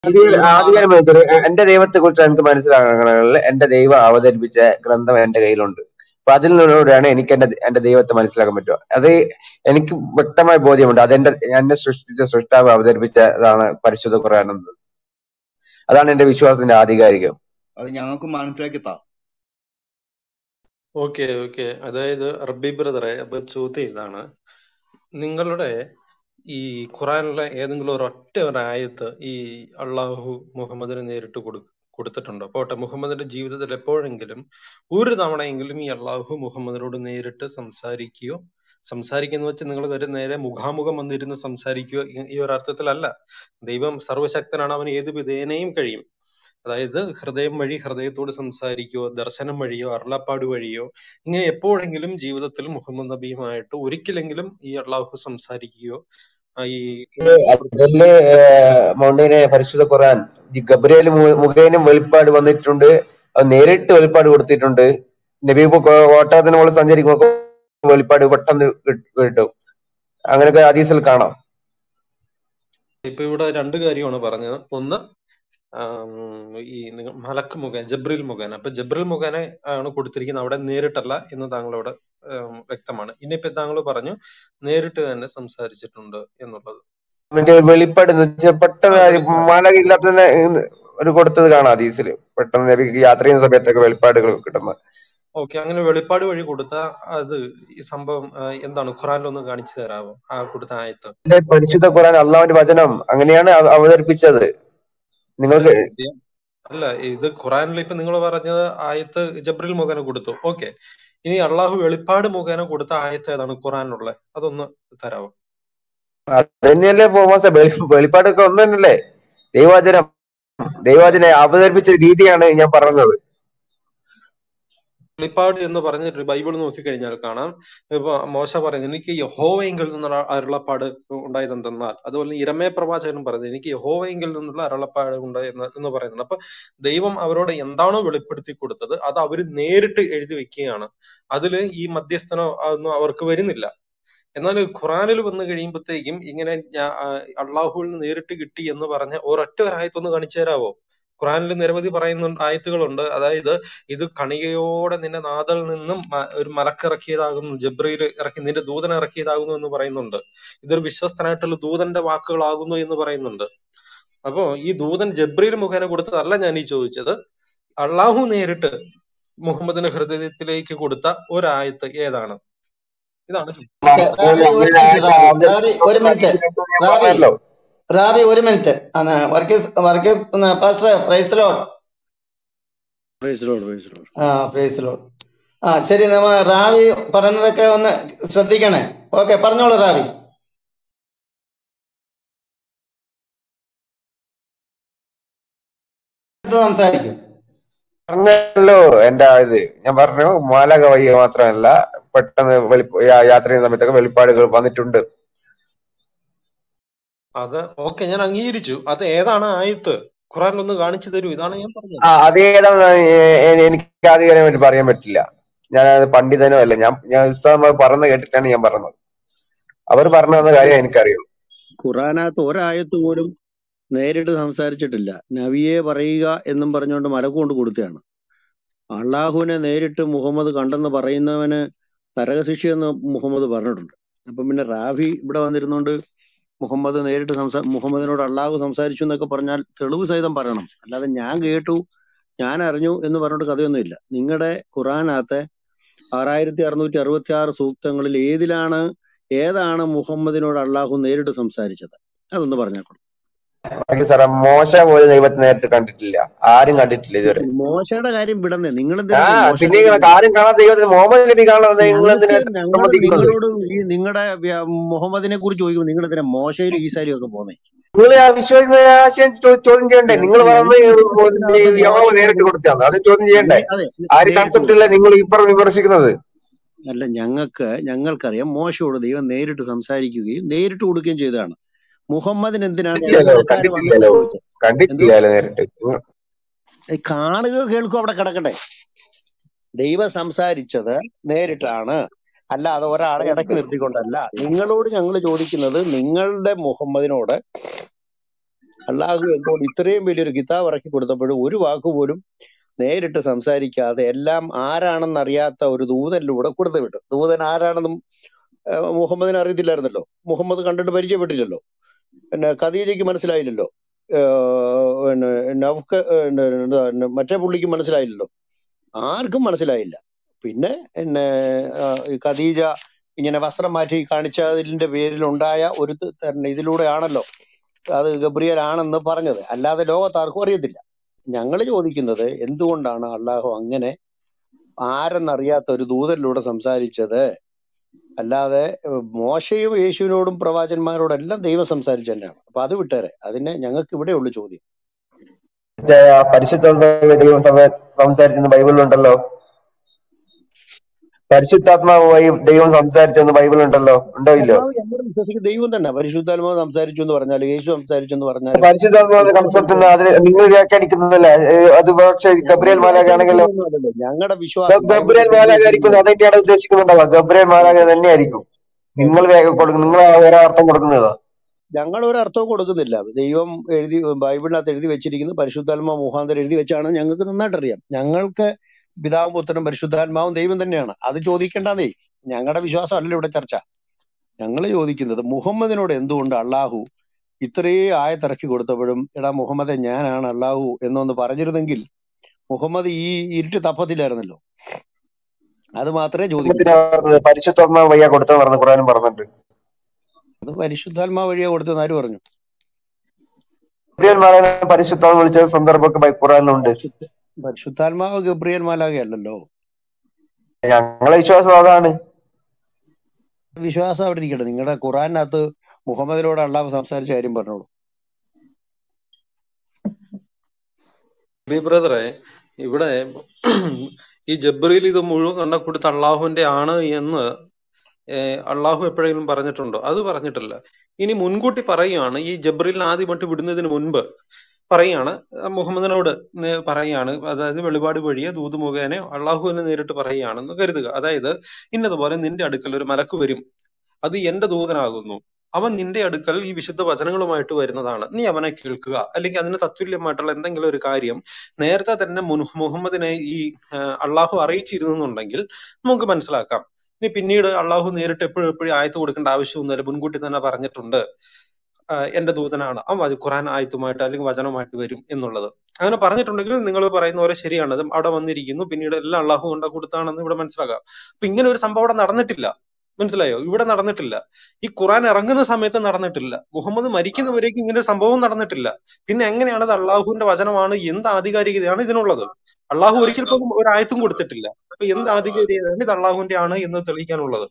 ആദ്യ ഒരു ആദ്യം മാതാ മനസ്സിൽ എന്റെ ദൈവത്തെ കുറിച്ച് എനിക്ക് മനസ്സിലാക്കണമെങ്കിൽ എന്റെ ദൈവം അവതരിപ്പിച്ച ഗ്രന്ഥം എന്റെ കയ്യിലുണ്ട് അപ്പൊ അതിൽ നിന്നൂടെയാണ് എനിക്ക് എന്റെ എന്റെ ദൈവത്തെ മനസ്സിലാക്കാൻ പറ്റുക അത് എനിക്ക് വ്യക്തമായ ബോധ്യമുണ്ട് അതെന്റെ എന്നെ സൃഷ്ടിച്ച സൃഷ്ടാവ് അവതരിപ്പിച്ചതാണ് പരിശുദ്ധ ഖുർആൻ എന്നത് അതാണ് എന്റെ വിശ്വാസത്തിന്റെ ആധികാരികം അത് ഞങ്ങൾക്ക് മനസ്സിലാക്കി താ ഓക്കെ ഓക്കെ അതായത് റബ്ബി ബ്രദറെ അപ്പൊ ചോദ്യം ഇതാണ് നിങ്ങളുടെ ഈ ഖുറാനിലെ ഏതെങ്കിലും ഒരു ഒറ്റ ഒരു ആയത്ത് ഈ അള്ളാഹു മുഹമ്മദിന് നേരിട്ട് കൊടു കൊടുത്തിട്ടുണ്ടോ പോട്ടെ മുഹമ്മദിന്റെ ജീവിതത്തിൽ എപ്പോഴെങ്കിലും ഒരു തവണയെങ്കിലും ഈ അള്ളാഹു മുഹമ്മദിനോട് നേരിട്ട് സംസാരിക്കുകയോ സംസാരിക്കുന്ന വെച്ച് നിങ്ങൾ ഒരു നേരെ മുഖാമുഖം വന്നിരുന്ന് സംസാരിക്കുകയോ ഈ ഈ ഒരു അർത്ഥത്തിലല്ല ദൈവം സർവശക്തനാണ് അവന് ഏത് വിധേനയും കഴിയും അതായത് ഹൃദയം വഴി ഹൃദയത്തോട് സംസാരിക്കുകയോ ദർശനം വഴിയോ അരുളപ്പാട് വഴിയോ ഇങ്ങനെ എപ്പോഴെങ്കിലും ജീവിതത്തിൽ മുഹമ്മദ് നബിയുമായിട്ട് ഒരിക്കലെങ്കിലും ഈ അള്ളാഹു സംസാരിക്കുകയോ ആ ഈ അതില് മൗണ്ടിനെ പരിശുദ്ധ ഖുർആൻ ഈ ഗബ്രിയേൽ മു- മുഖേന വെളിപ്പാട് വന്നിട്ടുണ്ട് അത് നേരിട്ട് വെളിപ്പാട് കൊടുത്തിട്ടുണ്ട് നബി ഇപ്പൊ കോ- ഒട്ടകത്തിന് മുകളിൽ സഞ്ചരിക്കുമ്പോൾ വെളിപ്പാട് പെട്ടെന്ന് കിട്ട് കിട്ടും അങ്ങനെയൊക്കെ ഹദീസിൽ കാണാം ഇപ്പൊ ഇവിടെ രണ്ട് കാര്യമാണ് പറഞ്ഞത് ഒന്ന് ആം, ഈ നിങ്ങ- മലക്ക് മുഖേന ജബ്രിൽ മുഖേന അപ്പൊ ജബ്രിൽ മുഖേന ആണ് കൊടുത്തിരിക്കുന്നത് അവിടെ നേരിട്ടല്ല എന്ന് താങ്കളോട് ആം, വ്യക്തമാണ് ഇനിയിപ്പോ താങ്കൾ പറഞ്ഞു നേരിട്ട് തന്നെ സംസാരിച്ചിട്ടുണ്ട് എന്നുള്ളത് മറ്റേ വെളിപ്പാട് എന്ന് വെച്ചാൽ ആ പെട്ടെന്ന് വെളിപ്പാട് മാല ഇല്ലാത്ത ഒരു കൊടുത്തത് കാണാം ഹദീസില് പെട്ടെന്ന് നബിക്ക് യാത്ര ചെയ്യുന്ന സമയത്തൊക്കെ വെളിപ്പാടുകൾ കിട്ടുന്നത് ഓക്കെ അങ്ങനെ വെളിപ്പാട് വഴി കൊടുത്ത അത് ഈ സംഭവം ആ, എന്താണ് ഖുറാനിലൊന്ന് കാണിച്ചു തരാമോ ആ കൊടുത്ത ആയത്ത് അല്ലെ പരിശുദ്ധ ഖുർആൻ അള്ളാഹുവിന്റെ വചനം അങ്ങനെയാണ് അവ- അവതരിപ്പിച്ചത് അല്ല നിങ്ങൾക്ക് ഇത് അല്ല ഇത് ഖുറാനിൽ ഇപ്പൊ നിങ്ങൾ പറഞ്ഞത് ആയത്ത് ജബ്രിൽ മുഖേന കൊടുത്തു ഓക്കെ ഇനി അള്ളാഹു വെളിപ്പാട് മുഖേന കൊടുത്ത ആയത്ത് ഏതാണ് ഖുറാനിലുള്ള അതൊന്ന് തരാമോ അത് തന്നെയല്ലേ പോമോസ വെളിപ്പാടൊക്കെ ഒന്ന് തന്നെയല്ലേ ദൈവവചനം ദൈവവചനെ അവതരിപ്പിച്ച രീതിയാണ് ഞാൻ പറഞ്ഞത് വെളിപ്പാട് എന്ന് പറഞ്ഞിട്ട് ബൈബിൾ നോക്കിക്കഴിഞ്ഞാൽ കാണാം ഇപ്പൊ മോശ പറയുന്നത് എനിക്ക് യഹോവയെങ്കിൽ നിന്നുള്ള അരുളപ്പാട് ഉണ്ടായതെന്തെന്നാൽ അതുപോലെ ഇരമേ പ്രവാചകനും പറയുന്നത് എനിക്ക് യഹോവയെങ്കിൽ നിന്നുള്ള അരുളപ്പാട് ഉണ്ടായി എന്ന് എന്ന് പറയുന്നുണ്ട് അപ്പൊ ദൈവം അവരോട് എന്താണോ വെളിപ്പെടുത്തി കൊടുത്തത് അത് അവർ നേരിട്ട് എഴുതി വെക്കുകയാണ് അതില് ഈ മധ്യസ്ഥനോ ഒന്നും അവർക്ക് വരുന്നില്ല എന്നാൽ ഖുറാനിൽ വന്നു കഴിയുമ്പോഴത്തേക്കും ഇങ്ങനെ ഞാ- ആ, അള്ളാഹുവിൽ നിന്ന് നേരിട്ട് കിട്ടി എന്ന് പറഞ്ഞ ഒരൊറ്റ ഒരു ആയത്തൊന്ന് കാണിച്ചു തരാവോ ഖുറാനിൽ നിരവധി പറയുന്ന ആയത്തുകളുണ്ട് അതായത് ഇത് കണികയോടെ നിന്റെ നാദൽ നിന്നും മ- ഒരു മലക്കിറക്കിയതാകുന്നു ജബ്രീൽ ഇറക്കി നിന്റെ ദൂതൻ ഇറക്കിയതാകുന്നു എന്ന് പറയുന്നുണ്ട് ഇതൊരു വിശ്വസ്തനായിട്ടുള്ള ദൂതന്റെ വാക്കുകളാകുന്നു എന്ന് പറയുന്നുണ്ട് അപ്പോ ഈ ദൂതൻ ജബ്രീൽ മുഖേന കൊടുത്തതല്ല ഞാൻ ഈ ചോദിച്ചത് അള്ളാഹു നേരിട്ട് മുഹമ്മദിന്റെ ഹൃദയത്തിലേക്ക് കൊടുത്ത ഒരായത്ത് ഏതാണ് ഇതാണ് ചോദ്യം. ഓക്കെ റാബി ഒരു മിനിറ്റ് റാബി റാബി ഒരു മിനിറ്റ് ഞാൻ റാബി പറഞ്ഞല്ലോ റാബി ഒരു minute Varghese Varghese pastor praise lord praise lord praise lord ആ പ്രൈസ് ലോഡ് ആ ശരി നമ്മ റാവി പറയുന്നതൊക്കെ ഒന്ന് ശ്രദ്ധിക്കണേ ഓക്കെ പറഞ്ഞോളൂ റാവി ഇത് സംസാരിക്കും പറഞ്ഞല്ലോ എന്റെ ഇത് ഞാൻ പറഞ്ഞു മാലക വയ്യ മാത്രമല്ല പെട്ടെന്ന് വെളി യാ- യാത്ര ചെയ്യുന്ന സമയത്തൊക്കെ വെളിപ്പാടുകൾ വന്നിട്ടുണ്ട് അത് ഓക്കെ ഞാൻ അംഗീകരിച്ചു അത് ഏതാണ് ആയത്ത് ഖുറാനിൽ ഒന്ന് കാണിച്ചു തരൂ ഇതാണ് ഞാൻ പറഞ്ഞത് ആ അതേതാണെന്ന് എ- എ- എനിക്ക് ആധികാരികമായിട്ട് പറയാൻ പറ്റില്ല ഞാൻ അത് പണ്ഡിതനോ അല്ല ഞാൻ ഞാൻ ഉസ്താദന്മാർ പറഞ്ഞ് കേട്ടിട്ടാണ് ഞാൻ പറഞ്ഞത് അവർ പറഞ്ഞു തന്ന കാര്യം എനിക്കറിയുള്ളൂ ഖുറാനകത്ത് ഒരായത്ത് പോലും നേരിട്ട് സംസാരിച്ചിട്ടില്ല നബിയെ പറയുക എന്നും പറഞ്ഞുകൊണ്ട് മലക്ക് കൊണ്ട് കൊടുത്തതാണ് അള്ളാഹുവിനെ നേരിട്ട് മുഹമ്മദ് കണ്ടെന്ന് പറയുന്നവന് നരകശിക്ഷ എന്ന് മുഹമ്മദ് പറഞ്ഞിട്ടുണ്ട് അപ്പം പിന്നെ റാഫി ഇവിടെ വന്നിരുന്നോണ്ട് മുഹമ്മദ് നേരിട്ട് സംസാ മുഹമ്മദിനോട് അള്ളാഹു സംസാരിച്ചു എന്നൊക്കെ പറഞ്ഞാൽ തെളിവ് സഹിതം പറയണം അല്ലാതെ ഞാൻ കേട്ടു ഞാൻ അറിഞ്ഞു എന്ന് പറഞ്ഞിട്ട് കഥയൊന്നുമില്ല നിങ്ങളുടെ ഖുറാനകത്തെ ആറായിരത്തി അറുന്നൂറ്റി അറുപത്തി ആറ് സൂക്തങ്ങളിൽ ഏതിലാണ് ഏതാണ് മുഹമ്മദിനോട് അള്ളാഹു നേരിട്ട് സംസാരിച്ചത് അതൊന്ന് പറഞ്ഞേക്കണം ബാക്കി സാറേ മോശ പോലും ദൈവത്തെ നേരിട്ട് കണ്ടിട്ടില്ല ആരും കണ്ടിട്ടില്ല ഇതുവരെ മോശയുടെ കാര്യം വിടന്നേ നിങ്ങൾ ആ എന്തിനാണ് മോശയുടെ പിന്നെ കാര്യം ഇങ്ങനെ ആരും കാണാത്ത ദൈവത്തിന് മുഹമ്മദ് നബി കാണാതെ നിങ്ങൾ ഞങ്ങൾക്ക് എന്തിനാ ഞങ്ങൾ സമ്മതിക്കുന്നത് നിങ്ങളോട് ഈ നിങ്ങളുടെ മുഹമ്മദിനെ കുറിച്ച് ചോദിക്കുമ്പോൾ നിങ്ങൾ എന്തിനാ മോശയിലും ഈസാരിയും ഒക്കെ പോന്നേ നിങ്ങൾ ആ വിശ്വസിക്കുന്ന ആശയം ചോ- ചോദ്യം ചെയ്യണ്ടേ നിങ്ങൾ ഞങ്ങൾക്ക് പറയുന്നത് ഇതിനകത്ത് യഹോവ മോശയുടെ നേരിട്ട് കൊടുത്താന്ന് അത് ചോദ്യം ചെയ്യണ്ടേ നി- അതെ ആ ഒരു നേരിട്ട് കൺസെപ്റ്റ് അല്ലേ നിങ്ങൾ ഇപ്പുറം വിമർശിക്കുന്നത് അല്ല ഞങ്ങൾക്ക് ഞങ്ങൾക്കറിയാം മോശയോട് ദൈവം നേരിട്ട് സംസാരിക്കുകയും നേരിട്ട് കൊടുക്കുകയും ചെയ്തതാണ് മുഹമ്മദിന് എന്തിനാണ് കണ്ടിട്ടില്ലല്ലോ ഇടനിലക്കാര് വന്നത് കണ്ടിട്ടില്ലല്ലോ ചോദിച്ചത് എന്തോ കണ്ടിട്ടില്ലല്ലോ നേരിട്ട് ഈ കാണുക കേൾക്കുക അവിടെ കിടക്കട്ടെ ദൈവം സംസാരിച്ചത് നേരിട്ടാണ് അല്ലാതെ ഒരാളെ ഇടയ്ക്ക് നിർത്തിക്കൊണ്ടല്ല നിങ്ങളോട് ഞങ്ങൾ ചോദിക്കുന്നത് നിങ്ങളുടെ മുഹമ്മദിനോട് അള്ളാഹു എന്തുകൊണ്ട് ഇത്രയും വലിയൊരു കിതാബ് ഇറക്കി കൊടുത്തപ്പോഴും ഒരു വാക്ക് പോലും നേരിട്ട് സംസാരിക്കാതെ എല്ലാം ആരാണെന്ന് അറിയാത്ത ഒരു ദൂതനിലൂടെ കൊടുത്തു വിട്ടു ദൂതൻ ആരാണെന്നും ഏഹ്, മുഹമ്മദിനെ അറിയത്തില്ലായിരുന്നല്ലോ മുഹമ്മദ് കണ്ടിട്ട് പരിചയപ്പെട്ടില്ലല്ലോ പിന്നെ ഖദീജയ്ക്ക് മനസ്സിലായില്ലല്ലോ ഏഹ്, പിന്നെ നൗഫ്ക പിന്നെ എന്താ, പിന്നെ മറ്റേ പുള്ളിക്ക് മനസ്സിലായില്ലല്ലോ ആർക്കും മനസ്സിലായില്ല പിന്നെ പിന്നെ ആ, ഈ ഖദീജ ഇങ്ങനെ വസ്ത്രം മാറ്റി കാണിച്ചതിന്റെ പേരിൽ ഉണ്ടായ ഒരു ത- തന്നെ ഇതിലൂടെയാണല്ലോ അത് ഗബ്രിയേൽ ആണെന്ന് പറഞ്ഞത് അല്ലാതെ ലോകത്ത് ആർക്കും അറിയത്തില്ല ഞങ്ങൾ ചോദിക്കുന്നത് എന്തുകൊണ്ടാണ് അള്ളാഹു അങ്ങനെ ആരെന്നറിയാത്ത ഒരു ദൂതനിലൂടെ സംസാരിച്ചത് അല്ലാതെ ഏഹ്, മോശയും യേശുവിനോടും പ്രവാചന്മാരോടും എല്ലാം ദൈവം സംസാരിച്ചു തന്നെയാണ് അപ്പൊ അത് വിട്ടേരെ അതിനെ ഞങ്ങൾക്ക് ഇവിടെ ഉള്ളു ചോദ്യം പരിശുദ്ധ ദൈവം സംവ- സംസാരിച്ചെന്ന് ബൈബിളിലുണ്ടല്ലോ പരിശുദ്ധാത്മാവ് വഴി ദൈവം സംസാരിച്ചെന്ന് ബൈബിളിലുണ്ടല്ലോ ഉണ്ടോ ഇല്ലോ ആത്മാവ് ഞങ്ങൾ വിശ്വസിക്കുന്ന ദൈവം തന്നെ പരിശുദ്ധാത്മാവ് സംസാരിച്ചു എന്ന് പറഞ്ഞാൽ യേശു സംസാരിച്ചു എന്ന് പറഞ്ഞാലും പരിശുദ്ധാത്മാവിന്റെ കൺസെപ്റ്റ് അതിൽ നിങ്ങൾ വ്യാഖ്യാനിക്കുന്നതല്ല ഏഹ് അത് പക്ഷേ ഞങ്ങൾ ഗബ്രിയേൽ മാലാഖാണെങ്കിലോ വ്യാഖ്യാനിക്കുന്നതൊന്നുമല്ലല്ലോ ഞങ്ങളുടെ വിശ്വാസം ബൈബിൾ ഗബ്രിയേൽ എഴുതി മാലാഖ ആയിരിക്കും വെച്ചിരിക്കുന്നത് അതെന്നെയാണ് ഉദ്ദേശിക്കുന്നുണ്ടാവുക ഗബ്രിയേൽ മാലാഖ തന്നെയായിരിക്കും നിങ്ങൾ വേ- കൊടുക്കുന്ന നിങ്ങൾ വേറെ അർത്ഥം കൊടുക്കുന്നതാ ഞങ്ങൾ ഒരു അർത്ഥവും കൊടുക്കുന്നില്ല ദൈവം എഴുതി ബൈബിളിനകത്ത് എഴുതി വെച്ചിരിക്കുന്നത് പരിശുദ്ധാത്മാ മുഖാന്തരം എഴുതി വെച്ചാണ് ഞങ്ങൾക്ക് നന്നായിട്ട് അറിയാം ഞങ്ങൾക്ക് പിതാവും പുത്രനും പരിശുദ്ധാത്മാവും ദൈവം തന്നെയാണ് അത് ചോദിക്കേണ്ടതേ ഞങ്ങളുടെ വിശ്വാസം അല്ലല്ലോ ഇവിടെ ചർച്ച ഞങ്ങൾ ചോദിക്കുന്നത് മുഹമ്മദിനോട് എന്തുകൊണ്ട് അള്ളാഹു ഇത്രയും ആയത്തിറക്കി കൊടുത്തപ്പോഴും എടാ മുഹമ്മദെ ഞാനാണ് അള്ളാഹു എന്നൊന്ന് പറഞ്ഞിരുന്നെങ്കിൽ മുഹമ്മദ് ഈ ഇരുട്ട് തപ്പത്തില്ലായിരുന്നല്ലോ അത് മാത്രമേ ചോദിക്കുന്നുള്ളൂ എന്തിനാ പറഞ്ഞത് പരിശുദ്ധാത്മാവ് വയ്യ കൊടുത്തെന്ന് പറഞ്ഞു ഖുറാനും പറഞ്ഞിട്ടുണ്ട് അത് പരിശുദ്ധാത്മാ വഴിയാ കൊടുത്തെന്ന് ആര് പറഞ്ഞു ഗബ്രിയേൽ മാലാഖ പരിശുദ്ധാത്മ വിളിച്ച സന്ദർഭമൊക്കെ ബൈ- ഖുറാനിലുണ്ട് പരിശുദ്ധ പരിശുദ്ധാത്മാവ് ഗബ്രിയേൽ മാലാഖയല്ലല്ലോ ഞങ്ങളെ വിശ്വാസം അതാണ് വിശ്വാസം അവിടെ ഇരിക്കട്ടെ നിങ്ങളുടെ ഖുറാനകത്ത് മുഹമ്മദിനോട് അള്ളാഹു സംസാരിച്ച കാര്യം പറഞ്ഞോളൂ ബി ബ്രദറെ ഇവിടെ ഈ ജബ്രീൽ ഇത് മുഴുവൻ കണ്ട കൊടുത്ത അള്ളാഹുവിന്റെ ആണ് എന്ന് ഏഹ് അള്ളാഹു എപ്പോഴെങ്കിലും പറഞ്ഞിട്ടുണ്ടോ അത് പറഞ്ഞിട്ടില്ല ഇനി മുൻകൂട്ടി പറയുകയാണ് ഈ ജബ്രീലിനെ ആദ്യമായിട്ട് വിടുന്നതിന് മുൻപ് പറയാണ് മുഹമ്മദിനോട് നേ- പറയാണ് അതായത് വെളിപാട് വഴിയെ ദൂത് മുഖേന അള്ളാഹുവിനെ നേരിട്ട് പറയുകയാണെന്ന് കരുതുക അതായത് ഇന്നതുപോലെ നിന്റെ അടുക്കൽ ഒരു മലക്ക് വരും അത് എന്റെ ദൂതനാകുന്നു അവൻ നിന്റെ അടുക്കൽ ഈ വിശുദ്ധ വചനങ്ങളുമായിട്ട് വരുന്നതാണ് നീ അവനെ കേൾക്കുക അല്ലെങ്കിൽ അതിന് തത്തുല്യമായിട്ടുള്ള എന്തെങ്കിലും ഒരു കാര്യം നേരത്തെ തന്നെ മുൻ- മുഹമ്മദിനെ ഈ ആ, അള്ളാഹു അറിയിച്ചിരുന്നുണ്ടെങ്കിൽ നമുക്ക് മനസ്സിലാക്കാം ഇനി പിന്നീട് അള്ളാഹു നേരിട്ട് എപ്പോഴും എപ്പോഴും ആയത്ത് കൊടുക്കേണ്ട ആവശ്യമൊന്നുമില്ല മുൻകൂട്ടി തന്നെ പറഞ്ഞിട്ടുണ്ട് ആ, എന്റെ ദൂതനാണ് ആ വച- ഖുറാൻ ആയത്തുമായിട്ട് അല്ലെങ്കിൽ വചനമായിട്ട് വരും എന്നുള്ളത് അങ്ങനെ പറഞ്ഞിട്ടുണ്ടെങ്കിൽ നിങ്ങൾ പറയുന്ന പോലെ ശരിയാണ് അത് അവിടെ വന്നിരിക്കുന്നു പിന്നീട് എല്ലാം അള്ളാഹു കൊണ്ട കൊടുത്താണെന്ന് ഇവിടെ മനസ്സിലാക്കാം അപ്പൊ ഇങ്ങനെ ഒരു സംഭവം അവിടെ നടന്നിട്ടില്ല മനസ്സിലായോ ഇവിടെ നടന്നിട്ടില്ല ഈ ഖുറാൻ ഇറങ്ങുന്ന സമയത്ത് നടന്നിട്ടില്ല മുഹമ്മദ് മരിക്കുന്നവരേക്കും ഇങ്ങനെ ഒരു സംഭവം നടന്നിട്ടില്ല പിന്നെ എങ്ങനെയാണ് അത് അള്ളാഹുവിന്റെ വചനമാണ് എന്ത് ആധികാരികതയാണ് ഇതിനുള്ളത് അള്ളാഹു ഒരിക്കൽ പോലും ഒരു ആയത്തും കൊടുത്തിട്ടില്ല അപ്പൊ എന്ത് ആധികാരികതയാണ് ഇത് അള്ളാഹുവിന്റെ ആണ് എന്ന് തെളിയിക്കാനുള്ളത്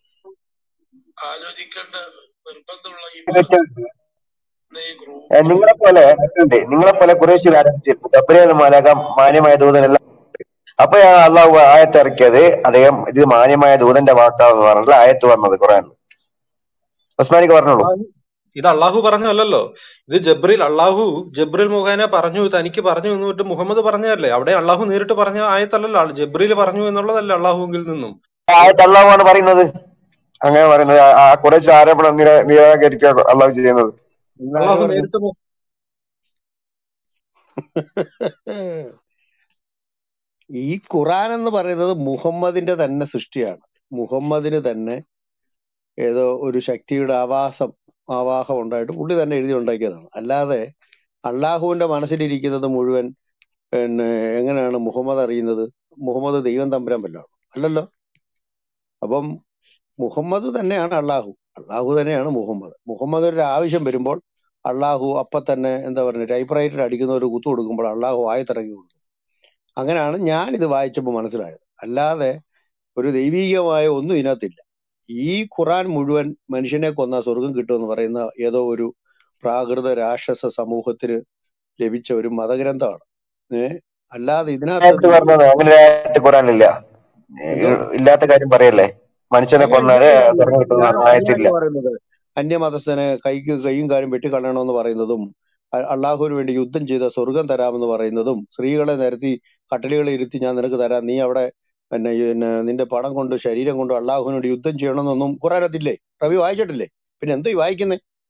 ഏഹ് നിങ്ങളെ പോലെ മറ്റുണ്ട് നിങ്ങളെ പോലെ കുറേശ്ശിൽ ആരംഭിച്ചിരുന്നു ഗബ്രിയേൽ മാലാഖ മാന്യമായ ദൂതനെല്ലാം അപ്പോഴാണ് അള്ളാഹു ആയത്ത് ഇറക്കിയത് അദ്ദേഹം ഇത് മാന്യമായ ദൂതന്റെ വാക്കാന്ന് പറഞ്ഞിട്ട് ആയത്ത് വന്നത് ഖുറാനിൽ ഉസ്മാനിക്ക് പറഞ്ഞോളൂ ഇത് അള്ളാഹു പറഞ്ഞതല്ലല്ലോ ഇത് ജബ്രീൽ അള്ളാഹു ജബ്രീൽ മുഖേന പറഞ്ഞു തനിക്ക് പറഞ്ഞു എന്ന് വിട്ട് മുഹമ്മദ് പറഞ്ഞതല്ലേ അവിടെ അള്ളാഹു നേരിട്ട് പറഞ്ഞ ആയത്തല്ലല്ലോ ജബ്രീൽ പറഞ്ഞു എന്നുള്ളതല്ല അള്ളാഹുവിൽ നിന്നും ആയത്ത് അള്ളാഹുവാണ് പറയുന്നത് അങ്ങനെ പറയുന്നത് ആ- ആ കുറച്ച് ആരോപണം നിരാ നിരാകരിക്കുക അള്ളാഹു ചെയ്യുന്നത് എന്നാര് അള്ളാഹു പറഞ്ഞു നേരിട്ട് മു- ഈ ഖുറാൻ എന്ന് പറയുന്നത് മുഹമ്മദിന്റെ തന്നെ സൃഷ്ടിയാണ് മുഹമ്മദിന് തന്നെ ഏതോ ഒരു ശക്തിയുടെ ആവാസം ആവാഹം ഉണ്ടായിട്ട് പുള്ളി തന്നെ എഴുതി ഉണ്ടാക്കിയതാണ് അല്ലാതെ അള്ളാഹുവിന്റെ മനസ്സിലിരിക്കുന്നത് മുഴുവൻ പിന്നെ എങ്ങനെയാണ് മുഹമ്മദ് അറിയുന്നത് മുഹമ്മദ് ദൈവം തമ്പുരാൻ വല്ലതാണ് അല്ലല്ലോ അപ്പം മുഹമ്മദ് തന്നെയാണ് അള്ളാഹു അള്ളാഹു തന്നെയാണ് മുഹമ്മദ് മുഹമ്മദ് ഒരു ആവശ്യം വരുമ്പോൾ അള്ളാഹു അപ്പൊ തന്നെ എന്താ പറയുക ടൈപ്പ് റൈറ്റർ അടിക്കുന്ന ഒരു കുത്തു കൊടുക്കുമ്പോൾ അള്ളാഹു ആയത്തിറങ്ങി കൊടുക്കും അങ്ങനെയാണ് ഞാൻ ഇത് വായിച്ചപ്പോൾ മനസ്സിലായത് അല്ലാതെ ഒരു ദൈവീകമായ ഒന്നും ഇതിനകത്തില്ല ഈ ഖുറാൻ മുഴുവൻ മനുഷ്യനെ കൊന്ന സ്വർഗം കിട്ടുമെന്ന് പറയുന്ന ഏതോ ഒരു പ്രാകൃത രാക്ഷസ സമൂഹത്തിന് ലഭിച്ച ഒരു മതഗ്രന്ഥമാണ് ഏഹ് അല്ലാതെ ഇതിനകത്ത് ആയത്ത് പറഞ്ഞത് അങ്ങനെ ഒരു ആയത്ത് ഖുറാനില്ല എന്തോ ഏഹ് ഇല്ലാത്ത കാര്യം പറയല്ലേ മനുഷ്യനെ അല്ല കൊന്നാല് ഇല്ല സ്വർഗം ഞാൻ കിട്ടുന്ന ഞാൻ ആയത്തില്ല ഞാനല്ല പറയുന്നത് അന്യമതസ്ഥനെ കൈക്ക് കൈയും കാലും വെട്ടിക്കളയണമെന്ന് പറയുന്നതും അ- അള്ളാഹുവിന് വേണ്ടി യുദ്ധം ചെയ്ത സ്വർഗം തരാമെന്ന് പറയുന്നതും സ്ത്രീകളെ നിരത്തി കട്ടലുകളെ ഇരുത്തി ഞാൻ നിനക്ക് തരാം നീ അവിടെ പിന്നെ ഈ പിന്നെ നിന്റെ പണം കൊണ്ട് ശരീരം കൊണ്ട് അള്ളാഹുവിന് വേണ്ടി യുദ്ധം ചെയ്യണമെന്നൊന്നും ഖുറാനത്തില്ലേ റവി വായിച്ചിട്ടില്ലേ പിന്നെ എന്തോ ഈ വായിക്കുന്നേ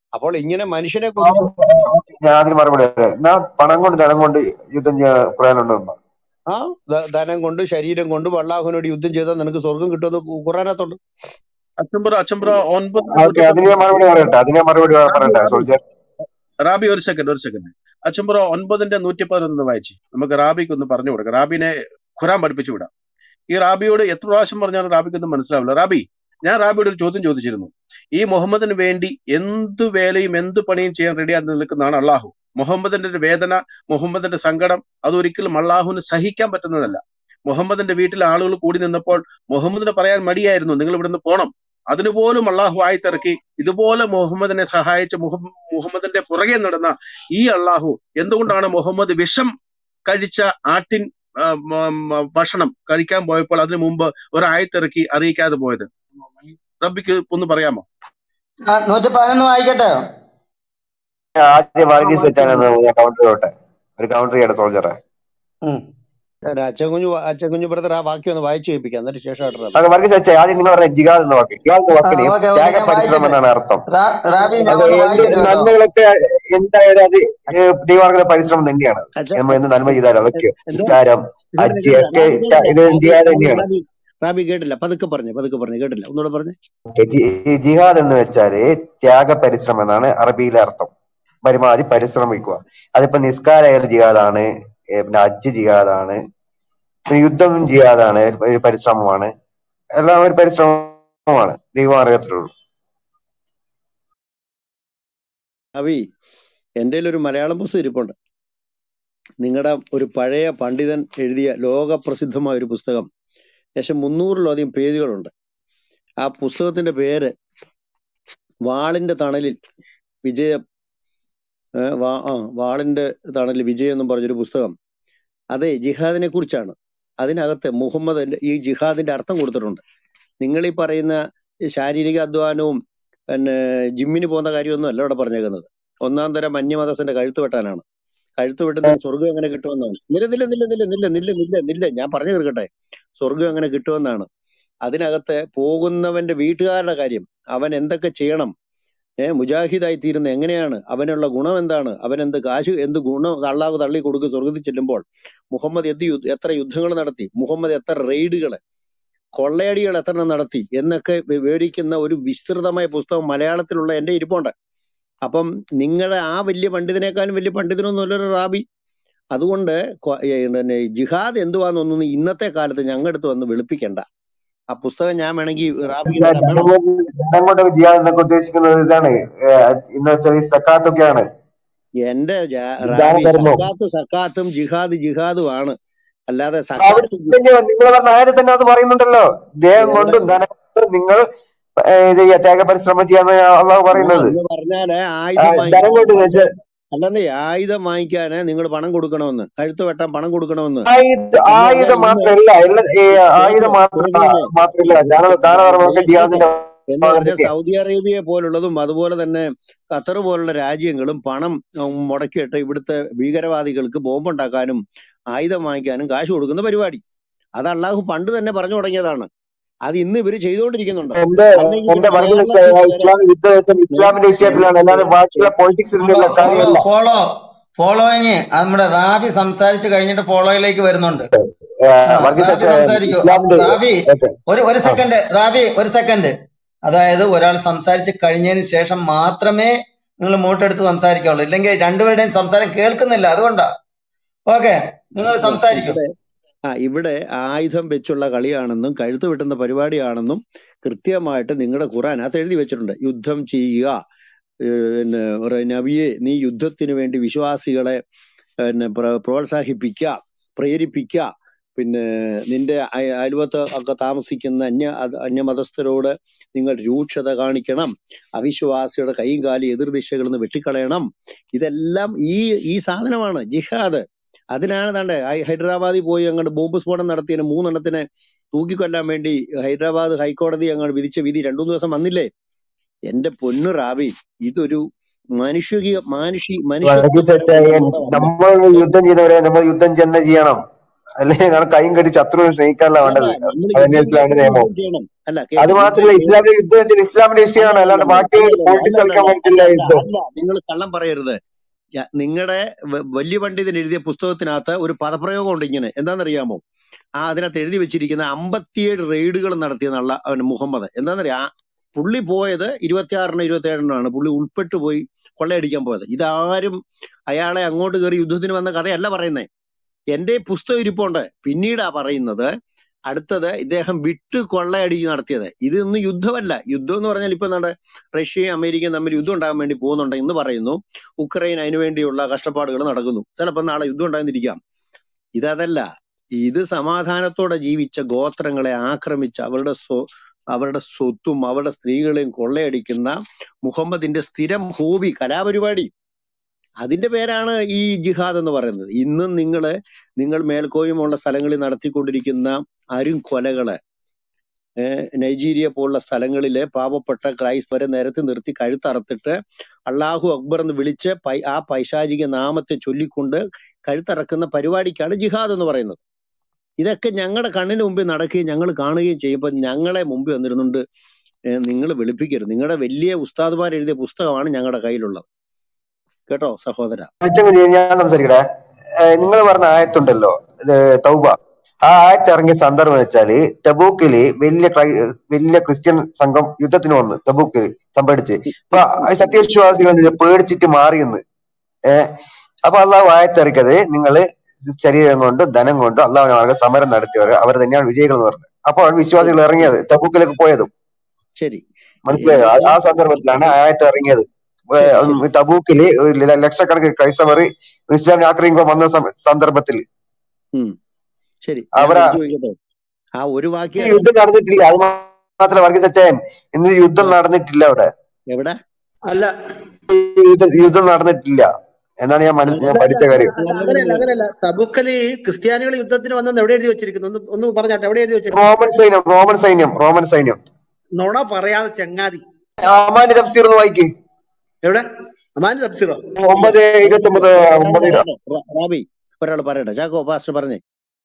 അപ്പോൾ ഇങ്ങനെ മനുഷ്യനെ ആ, കൊന്നു ഓക്കേ, ഞാൻ അതിന് മറുപടി പറയാം ഞാൻ പണം കൊണ്ട് ധനം കൊണ്ട് യുദ്ധം ചെയ്യാൻ ഖുറാനുണ്ടോ ആ ധ- ധനം കൊണ്ട് ശരീരം കൊണ്ട് അള്ളാഹുവിനോട് യുദ്ധം ചെയ്താൽ നിനക്ക് സ്വർഗം കിട്ടുമെന്ന് കു- ഖുറാനകത്തുണ്ട് അച്ചമ്പറ അച്ചമ്പറ ഒൻപത് ഓക്കെ അതിന് ഞാൻ മറുപടി പറയട്ടെ അതിന് ഞാൻ മറുപടി റാബി പറയട്ടെ റാബി സോൾജർ റാബി ഒരു സെക്കൻഡ് ഒരു സെക്കൻഡ് അച്ചമ്പറ ഒൻപതിന്റെ നൂറ്റി പതിനൊന്ന് വായിച്ച് നമുക്ക് റാബിക്ക് ഒന്ന് പറഞ്ഞു കൊടുക്കാം റാബിനെ ഖുറാൻ പഠിപ്പിച്ചു വിടാം ഈ റാബിയോട് എത്ര പ്രാവശ്യം പറഞ്ഞാലും റാബിക്കൊന്നും മനസ്സിലാവില്ല റാബി ഞാൻ റാബിയോട് ഒരു ചോദ്യം ചോദിച്ചിരുന്നു ഈ മുഹമ്മദിന് വേണ്ടി എന്ത് വേലയും എന്ത് പണിയും ചെയ്യാൻ റെഡിയായി നിൽക്കുന്നതാണ് അള്ളാഹു മുഹമ്മദിന്റെ ഒരു വേദന മുഹമ്മദിന്റെ സങ്കടം അതൊരിക്കലും അള്ളാഹുവിന് സഹിക്കാൻ പറ്റുന്നതല്ല മുഹമ്മദിന്റെ വീട്ടിൽ ആളുകൾ കൂടി നിന്നപ്പോൾ മുഹമ്മദിന് പറയാൻ മടിയായിരുന്നു നിങ്ങൾ ഇവിടുന്ന് പോണം അതിനുപോലും അള്ളാഹു ആയിത്തിറക്കി ഇതുപോലെ മുഹമ്മദിനെ സഹായിച്ച മുഹമ്മ- മുഹമ്മദിന്റെ പുറകെ നടന്ന ഈ അള്ളാഹു എന്തുകൊണ്ടാണ് മുഹമ്മദ് വിഷം കഴിച്ച ആട്ടിൻ ആ, മ- മ- ഭക്ഷണം കഴിക്കാൻ പോയപ്പോൾ അതിനു മുമ്പ് ഒരായത്തിറക്കി അറിയിക്കാതെ പോയത് റബ്ബിക്ക് ഒന്ന് പറയാമോ ആ, നൂറ്റി പതിനൊന്ന് വായിക്കട്ടെ ആദ്യം ആ വർഗീസ് വെച്ചാണ് വായിച്ചോളൂ ഞാൻ കൗണ്ടർ ചെയ്യട്ടെ ഒരു കൗണ്ടർ ചെയ്യട്ടെ സോൾജറെ ഉം. ഞാൻ അച്ചൻകുഞ്ഞു അച്ചൻകുഞ്ഞു ബ്രദർ ആ വാക്യം ഒന്ന് വായിച്ചു കേൾപ്പിക്കാം എന്നിട്ട് ശേഷമായിട്ട് റാബി അത് വർഗീസ് വെച്ചാൽ ആദ്യം നിങ്ങൾ പറഞ്ഞ ജിഹാദ് എന്ന വാക്ക് ജിഹാദ് എന്ന ആ വാക്കിന് ഓക്കെ ഓക്കെ ത്യാഗ ഞാൻ പരിശ്രമം വായിക്കട്ടെ എന്നാണ് അർത്ഥം റാ- റാബി ഞാൻ അത് ഒന്ന് എന്ത് വായിക്കട്ടെ കേട്ടോ നന്മകളൊക്കെ എന്തായാലും അത് ദൈവാർഗ പരിശ്രമം തന്നെയാണ് അച്ഛ നമ്മൾ എന്ത് നന്മ ചെയ്താലും അതൊക്കെ എന്തോ നിസ്കാരം കേട്ടില്ല ഹജ്ജ് കേട്ടില്ല ഒക്കെ റാബി ത- കേട്ടില്ല ഇത് റാബി ജിഹാദ് റാബി തന്നെയാണ് റാബി റാബി കേട്ടില്ല പതുക്കെ പറഞ്ഞു പതുക്കെ പറഞ്ഞു കേട്ടില്ല ഒന്നുകൂടെ പറഞ്ഞു ജി- ഈ ജിഹാദ് എന്ന് വെച്ചാല് ത്യാഗ പരിശ്രമം എന്നാണ് അറബിയിലെ അർത്ഥം പരമാവധി പരിശ്രമിക്കുക അതിപ്പോ നിസ്കാരായാലും ജിഹാദാണ് ഏ, പിന്നെ ഹജ്ജ് ജിഹാദാണ് പിന്നെ യുദ്ധം ജിഹാദാണ് ഒരു പരിശ്രമമാണ് എല്ലാം ഒരു പരിശ്രമമാണ് ദൈവമാർഗത്തിലുള്ളൂ റാബി എൻ്റെ ഒരു മലയാളം പുസ്തകം ഇരിപ്പുണ്ട് നിങ്ങളുടെ ഒരു പഴയ പണ്ഡിതൻ എഴുതിയ ലോകപ്രസിദ്ധമായ ഒരു പുസ്തകം ഏകദേശം മുന്നൂറിലധികം പേജുകളുണ്ട് ആ പുസ്തകത്തിന്റെ പേര് വാളിന്റെ തണലിൽ വിജയം ഏ, വാ- ആ വാളിന്റെ തണലിൽ വിജയം എന്നും പറഞ്ഞൊരു പുസ്തകം അതെ ജിഹാദിനെ കുറിച്ചാണ് അതിനകത്ത് മുഹമ്മദ് അല്ല- ഈ ജിഹാദിന്റെ അർത്ഥം കൊടുത്തിട്ടുണ്ട് നിങ്ങൾ ഈ പറയുന്ന ഈ ശാരീരിക അധ്വാനവും പിന്നെ ജിമ്മിന് പോകുന്ന കാര്യമൊന്നും അല്ല ഇവിടെ പറഞ്ഞേക്കുന്നത് ഒന്നാം തരം അന്യമതസ്ഥന്റെ കഴുത്ത് വെട്ടാനാണ് കഴുത്ത് വെട്ടുന്നതിന് സ്വർഗം എങ്ങനെ കിട്ടുമെന്നാണ് നില്ല നില്ല നില്ല നില്ല നില്ല നില്ല നില്ല നില്ല ഞാൻ പറഞ്ഞു തീർക്കട്ടെ സ്വർഗം എങ്ങനെ കിട്ടുമെന്നാണ് അതിനകത്ത് പോകുന്നവന്റെ വീട്ടുകാരുടെ കാര്യം അവൻ എന്തൊക്കെ ചെയ്യണം ഏഹ് മുജാഹിദായി തീരുന്ന എങ്ങനെയാണ് അവനുള്ള ഗുണം എന്താണ് അവൻ എന്ത് കാശ് എന്ത് ഗുണം അള്ളാഹു തള്ളി കൊടുക്കും സ്വർഗത്തിൽ ചെല്ലുമ്പോൾ മുഹമ്മദ് എന്ത് യുദ്ധ എത്ര യുദ്ധങ്ങൾ നടത്തി മുഹമ്മദ് എത്ര റെയ്ഡുകൾ കൊള്ളയടികൾ എത്ര എണ്ണം നടത്തി എന്നൊക്കെ വി- വിവരിക്കുന്ന ഒരു വിസ്തൃതമായ പുസ്തകം മലയാളത്തിലുള്ള എന്റെ ഇരിപ്പുണ്ട് അപ്പം നിങ്ങളുടെ ആ വലിയ പണ്ഡിതനേക്കാളും വലിയ പണ്ഡിതനൊന്നും അല്ലൊരു റാബി അതുകൊണ്ട് കൊ- ഏ, പിന്നെ ജിഹാദ് എന്തുവാന്നൊന്നും ഇന്നത്തെ കാലത്ത് ഞങ്ങളുടെ അടുത്ത് വന്ന് വെളുപ്പിക്കണ്ട ആ പുസ്തകം ഞാൻ വേണമെങ്കിൽ റാബിക്ക് തരാം ധനം വേണോ കൊണ്ട് ധനം കൊണ്ടൊക്കെ ജിഹാദ് എന്നൊക്കെ ഉദ്ദേശിക്കുന്നത് ഇതാണ് ഏഹ് എന്ന് വെച്ചാൽ ഈ സക്കാത്തൊക്കെയാണ് എന്റെ ജാ- ദാന റാബി ധർമ്മം സക്കാത്ത് സക്കാത്തും ജിഹാദ് ജിഹാദും ആണ് അല്ലാതെ അവിടെ സക്കാത്ത് ജി- തന്നെ നിങ്ങൾ പറഞ്ഞ ആര് തന്നെ അത് പറയുന്നുണ്ടല്ലോ ദേഹം എവിടെ കൊണ്ടും ധനം കൊണ്ടും നിങ്ങൾ ഏഹ് ഇത് ചെയ്യാ, ത്യാഗ പരിശ്രമം ചെയ്യാന്ന് അള്ളാഹു ആ പറയുന്നത് എന്ന് പറഞ്ഞാല് ആ, ആയുധം ധനം വാങ്ങിക്കാൻ കൊണ്ട് വെച്ചാൽ അല്ലെന്നേ ആയുധം വാങ്ങിക്കാന് നിങ്ങൾ പണം കൊടുക്കണമെന്ന് കഴുത്ത് വെട്ടാൻ പണം കൊടുക്കണമെന്ന് ആയുധ എന്ന് പറഞ്ഞാൽ ആയുധം ഇന്ന് മാത്രല്ല എല്ലാ ഈ ആയുധം കേക്ക് മാത്ര കേൾക്കണേ മാത്രല്ല ദാന ദാനധർമ്മമൊക്കെ കേക്ക് ജിഹാദിന്റെ എന്ന് പറഞ്ഞാൽ ഭാഗത്തൊക്കെയാ സൗദി അറേബ്യ പോലുള്ളതും അതുപോലെ തന്നെ ഖത്തർ പോലുള്ള രാജ്യങ്ങളും പണം ഉം, മുടക്കിയിട്ട് ഇവിടുത്തെ ഭീകരവാദികൾക്ക് ബോംബുണ്ടാക്കാനും ആയുധം വാങ്ങിക്കാനും കാശ് കൊടുക്കുന്ന പരിപാടി അത് അള്ളാഹു പണ്ട് തന്നെ പറഞ്ഞു തുടങ്ങിയതാണ് അത് ഇന്ന് ഇവര് ചെയ്തുകൊണ്ടിരിക്കുന്നുണ്ട് എന്റെ അല്ലെങ്കിൽ എന്റെ പറഞ്ഞ കേരളത്തിൽ വരെ ഇസ്ലാം യുദ്ധം വെച്ചാൽ നേ- ഇസ്ലാമിന്റെ വിഷയത്തിലാണ് അല്ലാതെ ബാക്കിയുള്ള പൊളിറ്റിക്സിലുള്ള ഫോളോ ഫോളോ കാര്യമല്ല ഫോളോ ഫോളോയിങ് നമ്മുടെ റാബി സംസാരിച്ച് കഴിഞ്ഞിട്ട് ഫോളോയിലേക്ക് വരുന്നുണ്ട് ഏഹ് ആ വർഗീസ് റാബി അച്ഛൻ സംസാരിക്കൂ ഇസ്ലാമിന്റെ റാബി ഓക്കെ ഒരു ഒരു ആ സെക്കൻഡ് റാബി ഒരു സെക്കൻഡ് അതായത് ഒരാൾ സംസാരിച്ച് കഴിഞ്ഞതിന് ശേഷം മാത്രമേ നിങ്ങൾ മൂട്ടെടുത്ത് സംസാരിക്കാവുള്ളൂ ഇല്ലെങ്കിൽ രണ്ടുപേരുടെയും സംസാരം കേൾക്കുന്നില്ല അതുകൊണ്ടാ ഓക്കെ നിങ്ങൾ അല്ല സംസാരിക്കൂ ഇവിടെ ആ ഇവിടെ ആയുധം വെച്ചുള്ള കളിയാണെന്നും കഴുത്ത് വെട്ടുന്ന പരിപാടിയാണെന്നും കൃത്യമായിട്ട് നിങ്ങളുടെ ഖുറാനകത്ത് എഴുതി വെച്ചിട്ടുണ്ട് യുദ്ധം ചെയ്യുക ഏഹ് പിന്നെ ഒരു നബിയെ നീ യുദ്ധത്തിന് വേണ്ടി വിശ്വാസികളെ പിന്നെ പ്ര- പ്രോത്സാഹിപ്പിക്കുക പ്രേരിപ്പിക്കുക പിന്നെ നിന്റെ അയ- അയൽവത്ത് ഒക്കെ താമസിക്കുന്ന അന്യ അത് അന്യമതസ്ഥരോട് നിങ്ങൾ രൂക്ഷത കാണിക്കണം അവിശ്വാസിയുടെ കൈയും കാലും എതിർദിശകളിൽ നിന്ന് വെട്ടിക്കളയണം ഇതെല്ലാം ഈ ഈ സാധനമാണ് ജിഹാദ് അതിനാണ് താണ്ടെ ഹൈ- ഹൈദരാബാദിൽ പോയി അങ്ങോട്ട് ബോംബ് സ്ഫോടനം നടത്തിയതിന് മൂന്നെണ്ണത്തിനെ തൂക്കിക്കൊല്ലാൻ വേണ്ടി ഹൈദരാബാദ് ഹൈക്കോടതി അങ്ങോട്ട് വിധിച്ച വിധി രണ്ടു മൂന്ന് ദിവസം വന്നില്ലേ എന്റെ പൊന്നു റാബി ഇതൊരു മാനുഷിക മാനുഷി വർഗീസ് അച്ഛൻ മനുഷ്യത്വപരമായ നിലപാടല്ല നമ്മൾ യുദ്ധം ചെയ്യുന്നവരെ നമ്മൾ യുദ്ധം തന്നെ ചെയ്യണം അല്ലെങ്കിൽ ഞങ്ങൾ കൈയും കടി ശത്രുവിനെ സ്നേഹിക്കാനല്ല വേണ്ട വേണ്ടത് നമ്മൾ അതനുസരിച്ചാണ് യുദ്ധം നിയമം യുദ്ധം ചെയ്യണം അല്ല അത് കേക്ക് മാത്രമല്ല യുദ്ധം ഇസ്ലാമിന്റെ യുദ്ധം വെച്ചാൽ ഇസ്ലാമിന്റെ അല്ല വിഷയമാണ് അല്ല അല്ലാണ്ട് അല്ല ബാക്കി അല്ല പൊളിറ്റിക്സ് അല്ല കളിക്കാൻ അല്ല വേണ്ടിയില്ല അല്ല യുദ്ധം അല്ല നിങ്ങൾ കള്ളം പറയരുത് നിങ്ങളുടെ വലിയ പണ്ഡിതൻ എഴുതിയ പുസ്തകത്തിനകത്ത് ഒരു പദപ്രയോഗം ഉണ്ട് ഇങ്ങനെ എന്താണെന്നറിയാമോ ആ അതിനകത്ത് എഴുതി വെച്ചിരിക്കുന്ന അമ്പത്തിയേഴ് റെയ്ഡുകൾ നടത്തിയ നല്ല അവൻ മുഹമ്മദ് എന്താണെന്നറിയാം ആ പുള്ളി പോയത് ഇരുപത്തിയാറിന് ഇരുപത്തി ഏഴിനാണ് പുള്ളി ഉൾപ്പെട്ടു പോയി കൊള്ളയടിക്കാൻ പോയത് ഇതാരും അയാളെ അങ്ങോട്ട് കയറി യുദ്ധത്തിന് വന്ന കഥയല്ല പറയുന്നത് എന്റെ പുസ്തകം ഇരിപ്പുണ്ട് പിന്നീടാ പറയുന്നത് അടുത്തത് ഇദ്ദേഹം വിട്ട് കൊള്ളയടിക്ക് നടത്തിയത് ഇതൊന്നും യുദ്ധമല്ല യുദ്ധം എന്ന് പറഞ്ഞാൽ ഇപ്പൊ നമ്മുടെ റഷ്യയും അമേരിക്കയും തമ്മിൽ യുദ്ധം ഉണ്ടാകാൻ വേണ്ടി പോകുന്നുണ്ട് എന്ന് പറയുന്നു ഉക്രൈൻ അതിനുവേണ്ടിയുള്ള കഷ്ടപ്പാടുകൾ നടക്കുന്നു ചിലപ്പോൾ നാളെ യുദ്ധം ഉണ്ടാകുന്നിരിക്കാം ഇതല്ല ഇത് സമാധാനത്തോടെ ജീവിച്ച ഗോത്രങ്ങളെ ആക്രമിച്ച് അവരുടെ സ്വ അവരുടെ സ്വത്തും അവരുടെ സ്ത്രീകളെയും കൊള്ളയടിക്കുന്ന മുഹമ്മദിന്റെ സ്ഥിരം ഹോബി കലാപരിപാടി അതിന്റെ പേരാണ് ഈ ജിഹാദ് എന്ന് പറയുന്നത് ഇന്നും നിങ്ങള് നിങ്ങൾ മേൽക്കോയ്മയുള്ള സ്ഥലങ്ങളിൽ നടത്തിക്കൊണ്ടിരിക്കുന്ന അരും കൊലകള് ഏഹ് നൈജീരിയ പോലുള്ള സ്ഥലങ്ങളിലെ പാവപ്പെട്ട ക്രൈസ്തവരെ നിരത്തി നിർത്തി കഴുത്തറത്തിട്ട് അള്ളാഹു അക്ബർ എന്ന് വിളിച്ച് പൈ ആ പൈശാചിക നാമത്തെ ചൊല്ലിക്കൊണ്ട് കഴുത്തറക്കുന്ന പരിപാടിക്കാണ് ജിഹാദ് എന്ന് പറയുന്നത് ഇതൊക്കെ ഞങ്ങളുടെ കണ്ണിന് മുമ്പിൽ നടക്കുകയും ഞങ്ങൾ കാണുകയും ചെയ്യുമ്പോൾ ഞങ്ങളെ മുമ്പിൽ വന്നിരുന്നുണ്ട് നിങ്ങൾ വെളുപ്പിക്കരുത് നിങ്ങളുടെ വലിയ ഉസ്താദുമാർ എഴുതിയ പുസ്തകമാണ് ഞങ്ങളുടെ കയ്യിലുള്ളത് കേട്ടോ സഹോദര അച്ഛൻ ഞാൻ സംസാരിക്കട്ടെ നിങ്ങൾ പറഞ്ഞ ആയത്തുണ്ടല്ലോ ഇത് തൗബ ആ ആയത്ത് ഇറങ്ങിയ സന്ദർഭം വെച്ചാല് തബൂക്കില് വലിയ ക്രൈ- വലിയ ക്രിസ്ത്യൻ സംഘം യുദ്ധത്തിന് വന്നു തബൂക്കില് സംഭടിച്ച് അപ്പൊ ആ സത്യവിശ്വാസികൾ എന്ത് ചെയ്തു? പേടിച്ചിട്ട് മാറിയെന്ന് ഏഹ് അപ്പൊ അള്ളാഹു ആയത്തിറക്കിയത് നിങ്ങള് ശരീരം കൊണ്ടും ധനം കൊണ്ടും അള്ളാഹുവിനെ മാർഗം സമരം നടത്തിയവർ അവർ തന്നെയാണ് വിജയികൾ എന്ന് പറഞ്ഞു അപ്പോൾ വിശ്വാസികൾ ഇറങ്ങിയത് തബൂക്കിലേക്ക് പോയതും ശരി മനസ്സിലായോ ആ ആ സന്ദർഭത്തിലാണ് ആയത്ത് ഇറങ്ങിയത് ഏ, ശരി ഉം, ശരി തബൂക്കില് ഒരു ല- ലക്ഷക്കണക്കിന് ക്രൈസ്തവർ ഇസ്ലാമിനെ ആക്രമിക്കാൻ വന്ന സം- സന്ദർഭത്തിൽ ഉം ശരി ഞാൻ അവരാ ഒരു ചോദിക്കട്ടെ ആ ഒരു ഈ വാക്യം യുദ്ധം നടന്നിട്ടില്ല അത് മാത്രമല്ല വർഗീസ് അച്ഛൻ ഇന്ന് യുദ്ധം ആ, നടന്നിട്ടില്ല അവിടെ എവിടെ അല്ല ഈ യുദ്ധം യുദ്ധം നടന്നിട്ടില്ല എന്നാണ് ഞാൻ മനസ് ഞാൻ അല്ല പഠിച്ച അല്ല കാര്യം അല്ല അങ്ങനെയല്ല അങ്ങനെയല്ല തബുക്കല് ക്രിസ്ത്യാനികൾ യുദ്ധത്തിന് വന്നെന്ന് എവിടെ എഴുതി വെച്ചിരിക്കുന്നു ഒന്ന് ഒന്ന് പറഞ്ഞാട്ടെ എവിടെ എഴുതി വെച്ചിരിക്കുന്നു റോമൻ സൈന്യം റോമൻ സൈന്യം റോമൻ സൈന്യം നുണ പറയാതെ ചങ്ങാതി അമാന്റെ തഫ്സീർ ഒന്ന് വായിക്ക് എവിടെ അമാന് തപ്സിറോ ഒമ്പത് ഇരുപത്തി ഒമ്പത് ഒരാൾ ഒമ്പത് പറയട്ടെ റ- റാബി ഒരാൾ പറയട്ടെ ചാക്കോ പാസ്റ്റർ പറഞ്ഞേ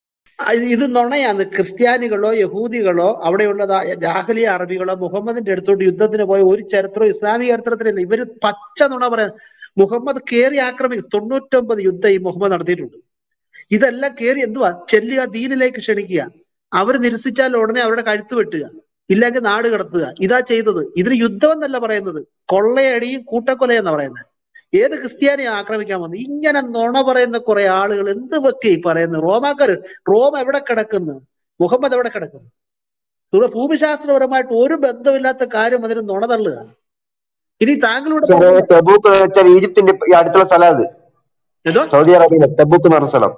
ഇത് നുണയാണ് ക്രിസ്ത്യാനികളോ യഹൂദികളോ അവിടെയുള്ളതായ ജാഹലിയ അറബികളോ മുഹമ്മദിന്റെ അടുത്തോട്ട് യുദ്ധത്തിന് പോയ ഒരു ചരിത്രവും ഇസ്ലാമിക ചരിത്രത്തിലില്ല ഇവര് പച്ച നുണ പറയാൻ മുഹമ്മദ് കേറി ആക്രമിക്കും തൊണ്ണൂറ്റൊമ്പത് യുദ്ധം ഈ മുഹമ്മദ് നടത്തിയിട്ടുണ്ട് ഇതെല്ലാം കേറി എന്തുവാ ചെല്ലുക ദീനിലേക്ക് ക്ഷണിക്കുക അവർ നിരസിച്ചാൽ ഉടനെ അവരുടെ കഴുത്ത് വെട്ടുക ഇല്ലെങ്കിൽ നാട് കടത്തുക ഇതാ ചെയ്തത് ഇതിന് യുദ്ധം എന്നല്ല പറയുന്നത് കൊള്ളയടിയും കൂട്ടക്കൊലയെന്നാ പറയുന്നത് ഏത് ക്രിസ്ത്യാനിയെ ആക്രമിക്കാൻ വന്നു ഇങ്ങനെ നുണ പറയുന്ന കുറെ ആളുകൾ എന്ത് വെക്കെ ഈ പറയുന്നത് റോമാക്കാര് റോം എവിടെ കിടക്കുന്നു മുഹമ്മദ് എവിടെ കിടക്കുന്നു ഇവിടെ ഭൂമിശാസ്ത്രപരമായിട്ട് ഒരു ബന്ധമില്ലാത്ത കാര്യം അതിന് നുണ തള്ളുക ഇനി താങ്കളിവിടെ പറഞ്ഞ തെബൂക്ക് എന്ന് വെച്ചാൽ ഈജിപ്തിന്റെ ഈ അടുത്തുള്ള സ്ഥലം അത് എന്തോ സൗദി അറേബ്യയിലെ തെബൂക്ക് എന്ന് പറഞ്ഞ സ്ഥലം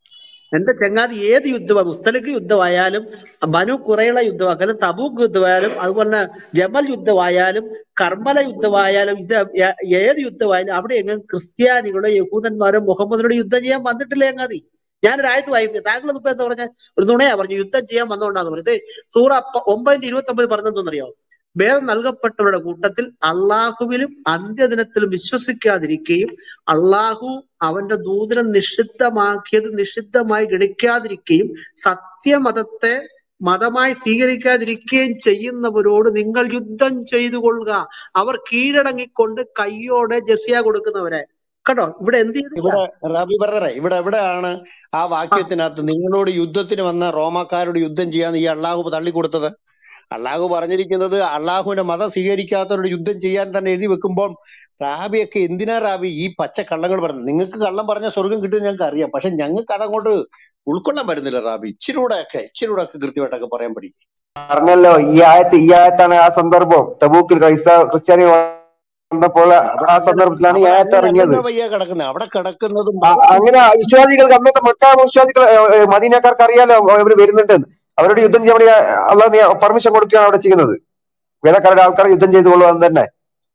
എന്റെ ചങ്ങാതി ഏത് യുദ്ധമാണ് മുസ്തലിഖ് യുദ്ധമായാലും ബനു കുറയുള്ള യുദ്ധമായാലും തബൂക്ക് യുദ്ധമായാലും അതുപോലെ തന്നെ ജമൽ യുദ്ധമായാലും കർമ്മല യുദ്ധമായാലും ഇത് ഏ- ഏത് യുദ്ധമായാലും അവിടെ എങ്ങും ക്രിസ്ത്യാനികളോ യഹൂദന്മാരോ മുഹമ്മദിനോട് യുദ്ധം ചെയ്യാൻ വന്നിട്ടില്ല ചങ്ങാതി ഞാനൊരു ആയത്ത് വായിക്കും താങ്കൾ ഇപ്പൊ എന്താ പറഞ്ഞ ഒരു നുണയാ പറഞ്ഞു യുദ്ധം ചെയ്യാൻ വന്നോണ്ടാന്ന് പറഞ്ഞത് സൂറ പ- ഒമ്പതിന്റെ ഇരുപത്തി ഒമ്പത് പറഞ്ഞെന്തോന്നറിയോ വേദം നൽകപ്പെട്ടവരുടെ കൂട്ടത്തിൽ അള്ളാഹുവിലും അന്ത്യദിനത്തിലും വിശ്വസിക്കാതിരിക്കുകയും അള്ളാഹു അവന്റെ ദൂതനം നിഷിദ്ധമാക്കിയത് നിഷിദ്ധമായി ഗണിക്കാതിരിക്കുകയും സത്യമതത്തെ മതമായി സ്വീകരിക്കാതിരിക്കുകയും ചെയ്യുന്നവരോട് നിങ്ങൾ യുദ്ധം ചെയ്തു കൊള്ളുക അവർ കീഴടങ്ങിക്കൊണ്ട് കയ്യോടെ ജസിയ കൊടുക്കുന്നവരെ കേട്ടോ ഇവിടെ എന്ത് ചെയ്തില്ല ഇവിടെ റാബി ബ്രദറെ ഇവിടെ എവിടെയാണ് ആ വാക്യത്തിനകത്ത് നിങ്ങളോട് യുദ്ധത്തിന് വന്ന റോമാക്കാരോട് യുദ്ധം ചെയ്യാൻ ഈ അള്ളാഹു തള്ളിക്കൊടുത്തത് അള്ളാഹു പറഞ്ഞിരിക്കുന്നത് അള്ളാഹുവിന്റെ മതം സ്വീകരിക്കാത്തവരോട് യുദ്ധം ചെയ്യാൻ തന്നെ എഴുതി വെക്കുമ്പോൾ റാബിയൊക്കെ എന്തിനാ റാബി ഈ പച്ച കള്ളങ്ങൾ പറഞ്ഞത് നിങ്ങൾക്ക് കള്ളം പറഞ്ഞ സ്വർഗം കിട്ടും ഞങ്ങൾക്ക് അറിയാം പക്ഷെ ഞങ്ങൾക്ക് അതങ്ങോട്ട് ഉൾക്കൊള്ളാൻ പറ്റുന്നില്ല റാബി ഇച്ചിരി കൂടെ ഒക്കെ ഇച്ചിരി കൂടെ ഒക്കെ കൃത്യമായിട്ടൊക്കെ പറയാൻ പഠിക്കും പറഞ്ഞല്ലോ ഈ ആയത്ത് ഈ ആയത്താണ് ആ സന്ദർഭം തബൂക്കിൽ ക്രൈസ്തവ ക്രിസ്ത്യാനി വന്നപ്പോൾ അവിടെ ആ അങ്ങനെ സന്ദർഭത്തിലാണ് ഈ അവിടെ ആയത്ത് അങ്ങനെ ഇറങ്ങിയത് അല്ലല്ലോ പയ്യ കിടക്കുന്നത് അവിടെ കിടക്കുന്നതും ആ- അങ്ങനെ വിശ്വാസികൾക്ക് അന്നത്തെ മക്ക വിശ്വാസികൾ മദീനക്കാർക്ക് അറിയാലോ അവർ വരുന്നുണ്ട് അവരോട് യുദ്ധം ചെയ്യാൻ വേണ്ടി അള്ളാഹ് പെർമിഷൻ കൊടുക്കുകയാണ് അവിടെ ചെയ്യുന്നത് വേദക്കാരുടെ ആൾക്കാർ യുദ്ധം ചെയ്തുകൊള്ളുക തന്നെ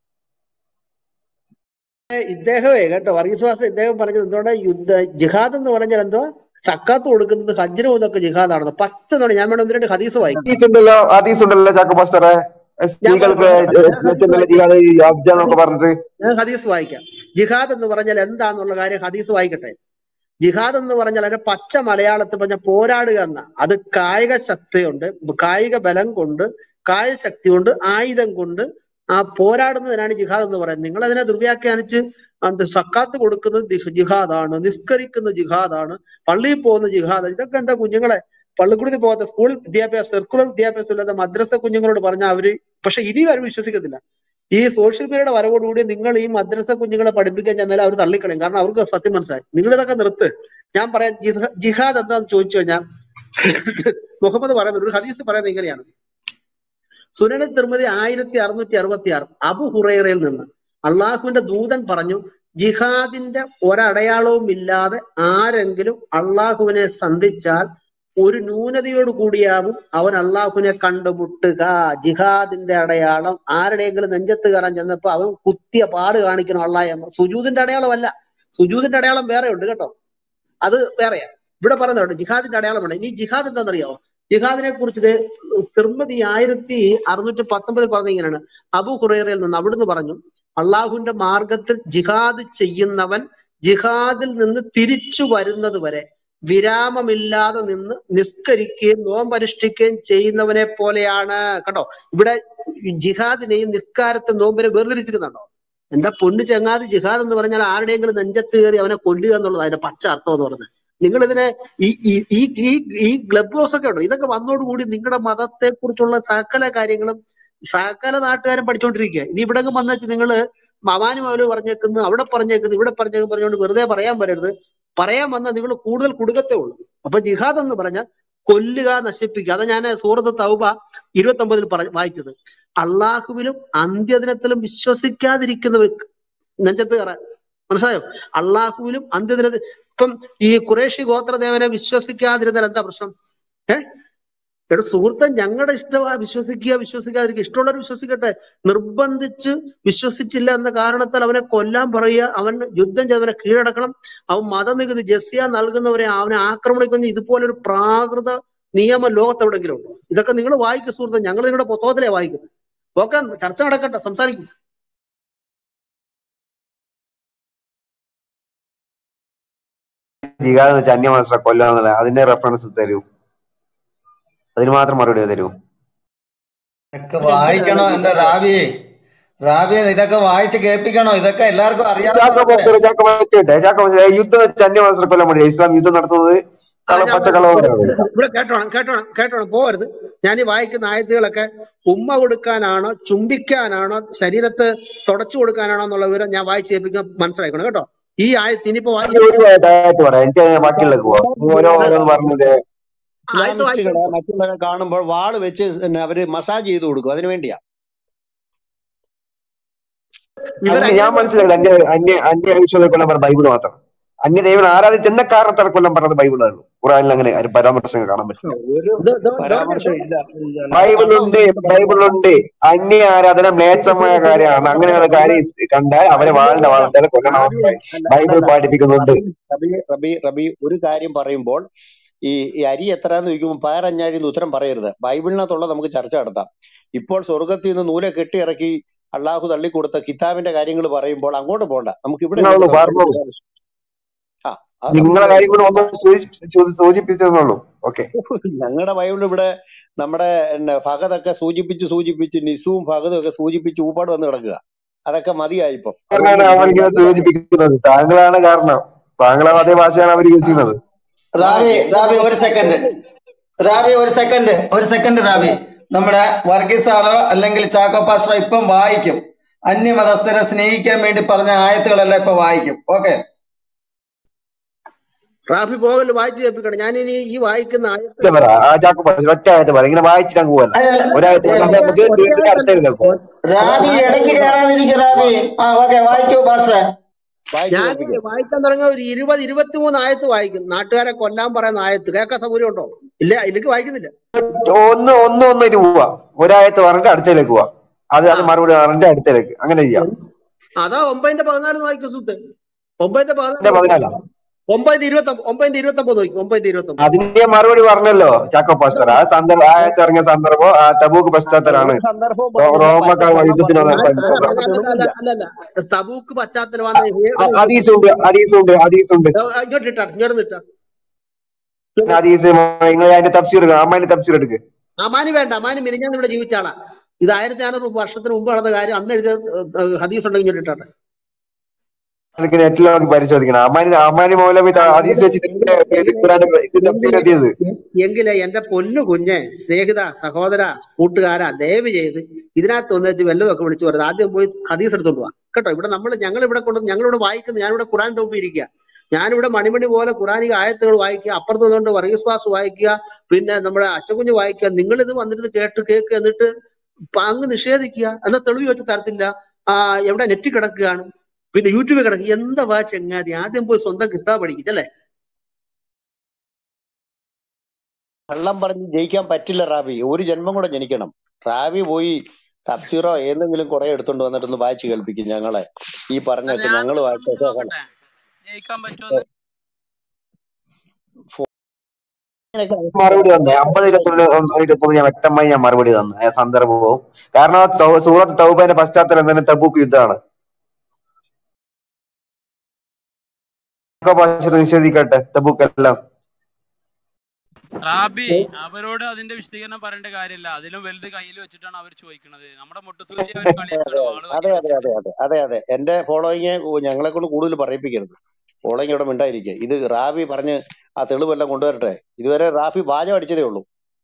ഇദ്ദേഹമേ കേട്ടോ വർഗീസ്വാസം ഇദ്ദേഹം പറഞ്ഞത് എന്തുകൊണ്ട് യുദ്ധ ജിഹാദ് എന്ന് പറഞ്ഞാൽ എന്തോ സക്കാത്ത് കൊടുക്കുന്നത് ഹജ്ജിന് പോകുന്നതൊക്കെ ജിഹാദാണെന്ന് പച്ച നുണ. ഞാൻ വേണം ഒന്ന് രണ്ട് ഹദീസ് വായിക്കാം ഹദീസ് ഉണ്ടല്ലോ ഹദീസ് ഉണ്ടല്ലോ ചാക്കോ പാസ്റ്ററെ ഞാൻ സ്ത്രീകൾക്ക് പറയാം ഞാൻ ഏറ്റവും ഹദീസ് നല്ല വായിക്കാം ജിഹാദ് ഈ ഹജ്ജ് എന്നൊക്കെ പറഞ്ഞിട്ട് ഞാൻ ഹദീസ് വായിക്കാം ജിഹാദ് എന്ന് പറഞ്ഞാൽ എന്താന്നുള്ള കാര്യം ഹദീസ് വായിക്കട്ടെ ജിഹാദ് എന്ന് പറഞ്ഞാൽ അതിന്റെ പച്ച മലയാളത്തിൽ പറഞ്ഞ പോരാടുക എന്ന അത് കായിക ശക്തിയുണ്ട് കായിക ബലം കൊണ്ട് കായ ശക്തി കൊണ്ട് ആയുധം കൊണ്ട് ആ പോരാടുന്നതിനാണ് ജിഹാദ് എന്ന് പറയുന്നത് നിങ്ങൾ അതിനെ ദുർവ്യാഖ്യാനിച്ച് അത് സക്കാത്ത് കൊടുക്കുന്നത് ദിഹ് ജിഹാദാണ് നിസ്കരിക്കുന്ന ജിഹാദാണ് പള്ളിയിൽ പോകുന്ന ജിഹാദ് ഇതൊക്കെ എന്റെ കുഞ്ഞുങ്ങളെ പള്ളിക്കൂടത്തിൽ പോകാത്ത സ്കൂൾ വിദ്യാഭ്യാസം സർക്കുലർ വിദ്യാഭ്യാസം ഇല്ലാത്ത മദ്രസ കുഞ്ഞുങ്ങളോട് പറഞ്ഞാൽ അവര് പക്ഷെ ഇനി അവർ വിശ്വസിക്കത്തില്ല ഈ സോഷ്യൽ മീഡിയയുടെ വരവോടുകൂടി നിങ്ങൾ ഈ മദ്രസ കുഞ്ഞുങ്ങളെ പഠിപ്പിക്കാൻ ചെന്നാൽ അവർ തള്ളിക്കളയും കാരണം അവർക്ക് സത്യം മനസ്സിലായി നിങ്ങൾ ഇതൊക്കെ നിർത്ത് ഞാൻ പറയാം ജിഹ- ജിഹാദ് എന്താന്ന് ചോദിച്ചു കഴിഞ്ഞാൽ മുഹമ്മദ് പറയുന്നത് ഒരു ഹദീസ് പറയുന്നത് ഇങ്ങനെയാണ് സുനന തിരുമതി ആയിരത്തി അറുന്നൂറ്റി അറുപത്തി ആറ് അബു ഹുറൈറയിൽ നിന്ന് അള്ളാഹുവിന്റെ ദൂതൻ പറഞ്ഞു ജിഹാദിന്റെ ഒരടയാളവും ഇല്ലാതെ ആരെങ്കിലും അള്ളാഹുവിനെ സന്ധിച്ചാൽ ഒരു ന്യൂനതയോട് കൂടിയാവും അവൻ അള്ളാഹുവിനെ കണ്ടുമുട്ടുക ജിഹാദിന്റെ അടയാളം ആരുടെയെങ്കിലും നെഞ്ചത്ത് കയറാൻ ചെന്നപ്പോ അവൻ കുത്തിയ പാട് കാണിക്കണം അള്ളാഹ് സുജൂദിന്റെ അടയാളമല്ല സുജൂദിന്റെ അടയാളം വേറെ ഉണ്ട് കേട്ടോ അത് വേറെയാ ഇവിടെ പറയുന്നുണ്ട് ജിഹാദിന്റെ അടയാളമാണ് ഇനി ജിഹാദ് എന്താണെന്നറിയാമോ ജിഹാദിനെ കുറിച്ച് ഇത് തിർമതി ആയിരത്തി അറുന്നൂറ്റി പത്തൊമ്പതിൽ പറഞ്ഞ ഇങ്ങനെയാണ് അബു ഹുറൈറയിൽ നിന്ന് അവിടുന്ന് പറഞ്ഞു അള്ളാഹുവിന്റെ മാർഗത്തിൽ ജിഹാദ് ചെയ്യുന്നവൻ ജിഹാദിൽ നിന്ന് തിരിച്ചു വരുന്നത് വരെ വിരാമമില്ലാതെ നിന്ന് നിസ്കരിക്കുകയും നോമ്പനുഷ്ഠിക്കുകയും ചെയ്യുന്നവനെ പോലെയാണ് കേട്ടോ ഇവിടെ ജിഹാദിനെയും നിസ്കാരത്തെ നോമ്പിനെ വേർതിരിച്ചിരിക്കുന്നുണ്ടോ എന്റെ പൊന്നു ചങ്ങാതി ജിഹാദ് എന്ന് പറഞ്ഞാൽ ആരുടെയെങ്കിലും നെഞ്ചത്ത് കയറി അവനെ കൊല്ലുക എന്നുള്ളത് അതിന്റെ പച്ച അർത്ഥം എന്ന് പറയുന്നത് നിങ്ങൾ ഇതിനെ ഈ ഈ ഈ ഈ ഈ ക്ലബ് ഹൗസ് ഒക്കെ ഉണ്ടോ ഇതൊക്കെ വന്നോടുകൂടി നിങ്ങളുടെ മതത്തെ കുറിച്ചുള്ള സകല കാര്യങ്ങളും സകല നാട്ടുകാരും പഠിച്ചുകൊണ്ടിരിക്കുക ഇനി ഇവിടെ വന്നു വെച്ച് നിങ്ങൾ മവാനും അവര് പറഞ്ഞേക്കുന്നു അവിടെ പറഞ്ഞേക്കുന്നു ഇവിടെ പറഞ്ഞേക്കുന്നു പറഞ്ഞുകൊണ്ട് വെറുതെ പറയാൻ വരരുത് പറയാൻ വന്നാൽ നിങ്ങൾ കൂടുതൽ കുടുക്കത്തേ ഉള്ളൂ അപ്പൊ ജിഹാദ് എന്ന് പറഞ്ഞാൽ കൊല്ലുക നശിപ്പിക്കുക അതാ ഞാൻ സൂറത്ത് തൗബ ഇരുപത്തി ഒമ്പതിൽ പറ വായിച്ചത് അള്ളാഹുവിലും അന്ത്യദിനത്തിലും വിശ്വസിക്കാതിരിക്കുന്നവർക്ക് നെഞ്ചത്ത് കയറാൻ മനസ്സിലായോ അള്ളാഹുവിലും അന്ത്യദിനത്തിൽ ഇപ്പം ഈ കുറേശി ഗോത്രദേവനെ വിശ്വസിക്കാതിരുന്നാൽ എന്താ പ്രശ്നം ഏഹ് എടാ സുഹൃത്തെ ഞങ്ങളുടെ ഇഷ്ടമാ വിശ്വസിക്കുക വിശ്വസിക്കാതിരിക്കുക ഇഷ്ടമുള്ളവർ വിശ്വസിക്കട്ടെ നിർബന്ധിച്ച് വിശ്വസിച്ചില്ല എന്ന കാരണത്താൽ അവനെ കൊല്ലാൻ പറയുക അവൻ യുദ്ധം ചെയ്തവനെ കീഴടക്കണം അവൻ മതനികുതി ജസ്യ നൽകുന്നവരെ അവനെ ആക്രമണിക്കുന്ന ഇതുപോലൊരു പ്രാകൃത നിയമം ലോകത്ത് എവിടെങ്കിലും ഉണ്ടോ ഇതൊക്കെ നിങ്ങൾ വായിക്കും സുഹൃത്തെ ഞങ്ങൾ നിങ്ങളുടെ പുസ്തകത്തിലെ വായിക്കുന്നത് ഓക്കെ ചർച്ച നടക്കട്ടെ സംസാരിക്കും ജിഹാദ് എന്ന് വെച്ചാൽ അന്യമാസ കൊല്ലാന്നല്ല അതിന്റെ റെഫറൻസ് തരൂ അതിന് മാത്രം മറുപടി തരൂ ഇതൊക്കെ വായിക്കണോ എന്റെ റാബിയെ റാബിയെ ഇതൊക്കെ വായിച്ച് കേൾപ്പിക്കണോ ഇതൊക്കെ എല്ലാവർക്കും ചാക്കോ അറിയാവുന്നതല്ലേ മനസ്സിലായി ചാക്കോ മനസ്സിലായി ചാക്കോ മനസ്സിലായി യുദ്ധം വെച്ച് അന്യമാസ കൊല്ലാൻ മതി ഇസ്ലാം യുദ്ധം നടത്തുന്നത് ആ കള്ള ഞാൻ പച്ചക്കള്ളവരാണ് ഇവിടെ കേട്ടോണം കേട്ടോണം കേട്ടോണം പോകരുത് ഞാൻ ഈ വായിക്കുന്ന ആയത്തുകളൊക്കെ ഉമ്മ കൊടുക്കാനാണോ ചുംബിക്കാനാണോ ശരീരത്ത് തുടച്ചു കൊടുക്കാനാണോ എന്നുള്ള വിവരം ഞാൻ വായിച്ച് കേൾപ്പിക്കാൻ മനസ്സിലാക്കണം കേട്ടോ ഈ ആയത്ത് ഇനിയിപ്പോ വായി- എനിക്ക് ഒരു ആയത്ത് പറയാം എനിക്ക് ബാക്കിയുള്ളത് പോവാം ഓരോ ഓരോന്ന് പറഞ്ഞത് ആയത്ത് വായിച്ചോ ഇസ്ലാമിസ്റ്റുകളെ മറ്റുള്ളവരെ കാണുമ്പോൾ വാള് വെച്ച് പിന്നെ അവര് മസാജ് ചെയ്ത് കൊടുക്കും അതിനു വേണ്ടിയാ ഇവർ അല്ല അങ്ങനെ ഞാൻ മനസ്സിലാക്കില്ല അന്യ അന്യ അന്യ വിശ്വാസം കൊല്ലാൻ പറഞ്ഞ ബൈബിൾ മാത്രം അന്യ ദൈവം ആരാധിച്ചെന്ന കാരണത്താൽ കൊല്ലം പറഞ്ഞത് ബൈബിളാണ് ഖുറാനിൽ അങ്ങനെ ഒരു പരാമർശങ്ങൾ കാണാൻ പറ്റില്ല ഒരു ഇത് ഇത് ഇതോടെ പരാമർശം ഇല്ല ബൈബിളുണ്ട് ബൈബിളുണ്ട് അന്യ ആരാധന മ്ലേച്ഛമായ കാര്യമാണ് അങ്ങനെയുള്ള കാര്യം കണ്ടാൽ അവരെ വാളിന്റെ വാളത്തേലെ കൊല്ലണമെന്ന് ബൈ- അല്ല ബൈബിൾ അല്ലല്ല പഠിപ്പിക്കുന്നുണ്ട് റബി റബി റബി ഒരു കാര്യം പറയുമ്പോൾ ഈ ഈ അരി എത്രയാന്ന് ചോദിക്കുമ്പോൾ പയറഞ്ഞാഴി ഉത്തരം പറയരുത് ബൈബിളിനകത്തുള്ള നമുക്ക് ചർച്ച നടത്താം ഇപ്പോൾ സ്വർഗത്തിൽ നിന്ന് നൂലെ കെട്ടി ഇറക്കി അള്ളാഹു തള്ളിക്കൊടുത്ത കിതാബിന്റെ കാര്യങ്ങൾ പറയുമ്പോൾ അങ്ങോട്ട് പോണ്ട നമുക്ക് ഇവിടെ നിങ്ങളുള്ളൂ നിന്നിട്ട് പറഞ്ഞോളൂ സംസാരിച്ചാൽ ആ അത് നമുക്ക് നിങ്ങളെ കാര്യം കൂടെ ഒന്ന് സൂചി- സൂ- സൂചിപ്പിച്ചെന്നുള്ളൂ ഓക്കെ ഞങ്ങളുടെ ബൈബിൾ ഇവിടെ നമ്മുടെ പിന്നെ ഭഗതൊക്കെ സൂചിപ്പിച്ച് സൂചിപ്പിച്ച് നിസുവും ഭഗതും ഒക്കെ സൂചിപ്പിച്ച് ഊപ്പാട് വന്ന് കിടക്കുക അതൊക്കെ മതിയായി ഇപ്പം അതുകൊണ്ട് കാരണമാണ് നിങ്ങൾ അവരിങ്ങനെ സൂചിപ്പിക്കുന്നത് താങ്കളാണ് കാരണം താങ്കളെ അതേ ഭാഷയാണ് അവർ യൂസ് ചെയ്യുന്നത് റാബി റാബി ഒരു സെക്കൻഡ് റാബി ഒരു സെക്കൻഡ് ഒരു സെക്കൻഡ് റാബി നമ്മുടെ വർഗീസ് സാറോ അല്ലെങ്കിൽ ചാക്കോ പാസ്റ്ററോ ഇപ്പം വായിക്കും അന്യമതസ്ഥരെ സ്നേഹിക്കാൻ വേണ്ടി പറഞ്ഞ ആയത്തുകളെല്ലാം ഇപ്പൊ വായിക്കും ഓക്കെ റാഫി പോകല് വായിച്ച് കേൾപ്പിക്കണം ഞാൻ ഇനി ഈ വായിക്കുന്ന ആയത്ത് ഒറ്റ പറ ആ ചാക്കോ പറഞ്ഞ ഒറ്റ ആയത്ത് പറ ഇങ്ങനെ വായിച്ചിട്ട് അങ്ങ് പോകല്ല ഒരായത്ത് പറഞ്ഞാൽ നമുക്ക് വീട്ടിൽ അടുത്തേക്ക് കേൾക്കും റാബി ഇടയ്ക്ക് കയറാതിരിക്കും റാബി ആ ഓക്കെ വായിക്കൂ പാസ്റ്ററെ വായിച്ചു ഞാൻ കേൾപ്പിക്കാം വായിക്കാൻ തുടങ്ങിയ ഒരു ഇരുപത് ഇരുപത്തിമൂന്ന് ആയത്ത് വായിക്കും നാട്ടുകാരെ കൊല്ലാൻ പറയുന്ന ആയത്ത് കേൾക്കാൻ സൗകര്യം ഉണ്ടോ ഇല്ല ഇതിലേക്ക് വായിക്കുന്നില്ല ഒന്ന് ഒന്ന് ഒന്നൊരു പോവാ ഒരായത്ത് പറഞ്ഞിട്ട് അടുത്തേക്ക് പോവാ അത് ആ അത് മറുപടി പറഞ്ഞിട്ട് അടുത്തേക്ക് അങ്ങനെ ചെയ്യാം അതാ ഒമ്പതിന്റെ പതിനാല് വായിക്കും സുഹൃത്തെ ഒമ്പതിന്റെ എന്റെ പതിനാല് പതിനാലാ ഒമ്പതിന്റെ ഇരുപത്തി ഒമ്പതിന്റെ ഇരുപത്തി ഒമ്പത് നോക്കി ഒമ്പതിന്റെ ഇരുപത്തി ഒമ്പത് അതിന്റെ മറുപടി പറഞ്ഞല്ലോ ചാക്കോ പാസ്റ്റർ ആ സന്ദർഭ ആയത്ത് ഇറങ്ങിയ സന്ദർഭം ആ തബൂക്ക് പശ്ചാത്തലാണ് ഒരു സന്ദർഭവും റോ- പറഞ്ഞില്ല റോമക്കാർ പച്ചക്കള്ളം യുദ്ധത്തിന് വന്ന പറഞ്ഞില്ല അല്ല സന്ദർഭം അതിനകത്ത് അല്ല തെളിവില്ല അല്ല അല്ല തബൂക്ക് പശ്ചാത്തലമാണ് ഏത് ഹദീസുണ്ട് ഹദീസുണ്ട് ഹദീസുണ്ട് ഇങ്ങോട്ട് ഇട്ടാ ഇങ്ങോട്ട് ഇട്ടാ ഹദീസ് നിങ്ങൾ അതിന്റെ തഫ്സീർ അമ്മാന്റെ തഫ്സീർ എടുക്ക് അമാനി വേണ്ട അമാനി മിനിഞ്ഞാന്ന് ഇവിടെ ജീവിച്ച ആളാ ഇത് ആയിരത്തി നാനൂറ് വർഷത്തിന് മുമ്പ് നടന്ന കാര്യം അന്ന് എഴുതിയ ഏഹ്, ഹദീസ് ഉണ്ടെങ്കിൽ ഇങ്ങോട്ട് ഇട്ടാട്ടെ നിങ്ങൾക്ക് നെറ്റിൽ നോക്കി പരിശോധിക്കണം അമ്മാനി അമ്മാനി മൗലവി ത- ഹദീസ് വെച്ചിട്ട് ഇത് ഖുറാന്റെ ഇത് തഫ്സീർ എത്തിയത് എങ്കില് എന്റെ പൊന്നു കുഞ്ഞെ സ്നേഹിത സഹോദര കൂട്ടുകാരാ ദയവ് ചെയ്ത് ഇതിനകത്ത് ഒന്ന് വെച്ച് വല്ലതൊക്കെ വിളിച്ചു പറയുന്നത് ആദ്യം പോയി ഹദീസ് എടുത്തോണ്ട് പോവാ കേട്ടോ ഇവിടെ നമ്മൾ ഞങ്ങൾ ഇവിടെ കൊണ്ട് ഞങ്ങളിവിടെ വായിക്കുന്നത് ഞാനിവിടെ ഖുറാൻ ടോപ്പ് ഇരിക്കുക ഞാനിവിടെ മണിമണി പോലെ ഖുറാനിക ആയത്തുകൾ വായിക്കുക അപ്പുറത്ത് നിന്നുകൊണ്ട് വർഗീസ് പാസ് വായിക്കുക പിന്നെ നമ്മുടെ അച്ചക്കുഞ്ഞ് വായിക്കുക നിങ്ങൾ ഇത് വന്നിട്ട് കേട്ട് കേക്ക് എന്നിട്ട് പ- അങ്ങ് നിഷേധിക്കുക എന്നാ തെളിവ് വെച്ച് തരത്തില്ല ആ എവിടെ നെറ്റ് കിടക്കുകയാണ് പിന്നെ യൂട്യൂബിൽ കിടക്കുക എന്താ വാ ചെങ്ങാതി ആദ്യം പോയി സ്വന്തം കിതാബ് പഠിക്കും അല്ലേ കള്ളം പറഞ്ഞ് ജയിക്കാൻ പറ്റില്ല റാബി ഒരു ജന്മം കൂടെ ജനിക്കണം റാബി പോയി തഫ്സീറോ ഏതെങ്കിലും കുറെ എടുത്തോണ്ട് വന്നിട്ട് ഒന്ന് വായിച്ച് കേൾപ്പിക്കും ഞങ്ങളെ ഈ എന്നാ പറഞ്ഞൊക്കെ ഞങ്ങൾ ഞാനൊന്ന് വായിച്ച ശ്രമിച്ചു നോക്കട്ടെ ജയിക്കാൻ പറ്റുമെന്ന് മറുപടി തന്നെ അമ്പത് ഇരുപത്തൊന്ന് ഇരുപത്തൊന്ന് ഞാൻ വ്യക്തമായി ഞാൻ മറുപടി തന്നു ആ സന്ദർഭവും കാരണം ആ തൗ- സൂറത്ത് തൗബന്റെ പശ്ചാത്തലം തന്നെ തബൂക്ക് യുദ്ധമാണ് ചാക്കോ പാസ്റ്റർ നിഷേധിക്കട്ടെ തബൂക്ക് എല്ലാം റാബി അവരോട് അതിന്റെ വിശദീകരണം പറയേണ്ട കാര്യമില്ല അതിലും വലുത് കയ്യിൽ വെച്ചിട്ടാണ് അവർ ചോദിക്കുന്നത് നമ്മുടെ മുട്ടുസൂചി അവർ കളിയാക്കാണ് വാള് അതെ കയ്യിൽ അതെ വെച്ചിട്ട് അതെ അതെ അതെ അതെ എന്റെ ഫോളോയിങ് ഞങ്ങളെ കൊണ്ട് കൂടുതൽ പറയിപ്പിക്കരുത് ഫോളോയിങ് ഇവിടെ മിണ്ടായിരിക്കുക ഇത് റാബി പറഞ്ഞ് ആ തെളിവെല്ലാം കൊണ്ടുവരട്ടെ ഇതുവരെ റാബി വാചം അടിച്ചതേ ഉള്ളൂ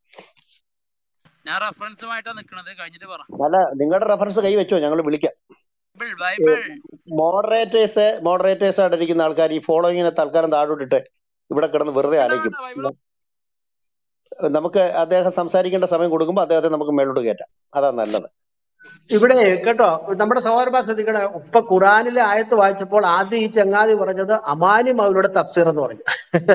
ഞാൻ റെഫറൻസുമായിട്ടാണ് നിൽക്കുന്നത് കഴിഞ്ഞിട്ട് പറ അല്ല നിങ്ങളുടെ റെഫറൻസ് കൈ വെച്ചോ ഞങ്ങൾ വിളിക്കാം ബൈബിൾ ബൈബിൾ മോഡറേറ്റേഴ്സ് മോഡറേറ്റേഴ്സ് ആയിട്ടിരിക്കുന്ന ആൾക്കാർ ഈ ഫോളോയിങ്ങിനെ തൽക്കാലം താഴോട്ടിട്ട് ഇവിടെ കിടന്ന് വെറുതെ വേണ്ട ആലോചിക്കും വേണ്ട ബൈബിൾ നമുക്ക് അദ്ദേഹം സംസാരിക്കേണ്ട സമയം കൊടുക്കുമ്പോൾ അദ്ദേഹത്തെ നമുക്ക് മേലോട്ട് കയറ്റാം അതാ നല്ലത് ഇവിടെ കേട്ടോ നമ്മുടെ സഹോദരന്മാർ ശ്രദ്ധിക്കണേ ഇപ്പൊ ഖുറാനിലെ ആയത്ത് വായിച്ചപ്പോൾ ആദ്യം ഈ ചങ്ങാതി പറഞ്ഞത് അമാനി മൗലിയുടെ തഫ്സീർ എന്ന് പറഞ്ഞു